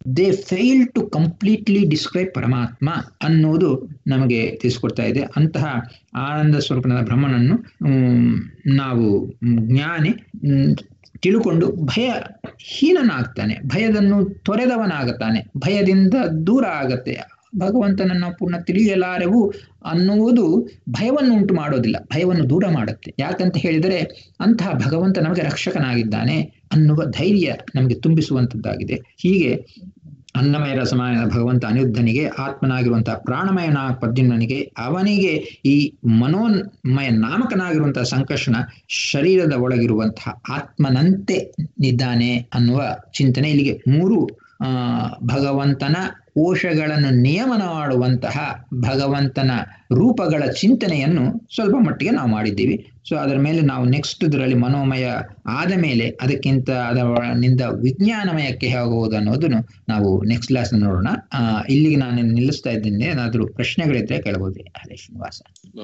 they fail to completely describe ಪರಮಾತ್ಮ ಅನ್ನೋದು ನಮಗೆ ತಿಳಿಸ್ಕೊಡ್ತಾ ಇದೆ ಅಂತಹ ಆನಂದ ಸ್ವರೂಪನಾದ ಬ್ರಹ್ಮನನ್ನು ನಾವು ಜ್ಞಾನಿ ತಿಳ್ಕೊಂಡು ಭಯ ಹೀನನಾಗ್ತಾನೆ ಭಯದನ್ನು ತೊರೆದವನಾಗುತ್ತಾನೆ ಭಯದಿಂದ ದೂರ ಆಗತ್ತೆ ಭಗವಂತನನ್ನು ಪೂರ್ಣ ತಿಳಿಯಲಾರೆವು ಅನ್ನುವುದು ಭಯವನ್ನು ಉಂಟು ಮಾಡೋದಿಲ್ಲ ಭಯವನ್ನು ದೂರ ಮಾಡುತ್ತೆ ಯಾಕಂತ ಹೇಳಿದರೆ ಅಂತಹ ಭಗವಂತ ನಮಗೆ ರಕ್ಷಕನಾಗಿದ್ದಾನೆ ಅನ್ನುವ ಧೈರ್ಯ ನಮಗೆ ತುಂಬಿಸುವಂಥದ್ದಾಗಿದೆ ಹೀಗೆ ಅನ್ನಮಯ ರಸಮಾಯನ ಭಗವಂತ ಅನಿರುದ್ಧನಿಗೆ ಆತ್ಮನಾಗಿರುವಂತಹ ಪ್ರಾಣಮಯನ ಪದ್ಯುಮ್ನಿಗೆ ಅವನಿಗೆ ಈ ಮನೋನ್ಮಯ ನಾಮಕನಾಗಿರುವಂತಹ ಸಂಕರ್ಷಣ ಶರೀರದ ಒಳಗಿರುವಂತಹ ಆತ್ಮನಂತೆ ಇದ್ದಾನೆ ಅನ್ನುವ ಚಿಂತನೆ ಇಲ್ಲಿಗೆ ಮೂರು ಆ ಭಗವಂತನ ಕೋಶಗಳನ್ನು ನಿಯಮನ ಮಾಡುವಂತಹ ಭಗವಂತನ ರೂಪಗಳ ಚಿಂತನೆಯನ್ನು ಸ್ವಲ್ಪ ಮಟ್ಟಿಗೆ ನಾವು ಮಾಡಿದ್ದೀವಿ ಸೊ ಅದರ ಮೇಲೆ ನಾವು ನೆಕ್ಸ್ಟ್ ಇದರಲ್ಲಿ ಮನೋಮಯ ಆದ ಮೇಲೆ ಅದಕ್ಕಿಂತ ಅದರಿಂದ ವಿಜ್ಞಾನಮಯಕ್ಕೆ ಹೋಗುವುದು ಅನ್ನೋದನ್ನು ನಾವು ನೆಕ್ಸ್ಟ್ ಕ್ಲಾಸ್ ನೋಡೋಣ ಇಲ್ಲಿಗೆ ನಾನು ನಿಲ್ಲಿಸ್ತಾ ಇದ್ದೀನಿ ಏನಾದರೂ ಪ್ರಶ್ನೆಗಳಿದ್ರೆ ಕೇಳಬಹುದು ಹರೇ ಶ್ರೀನಿವಾಸ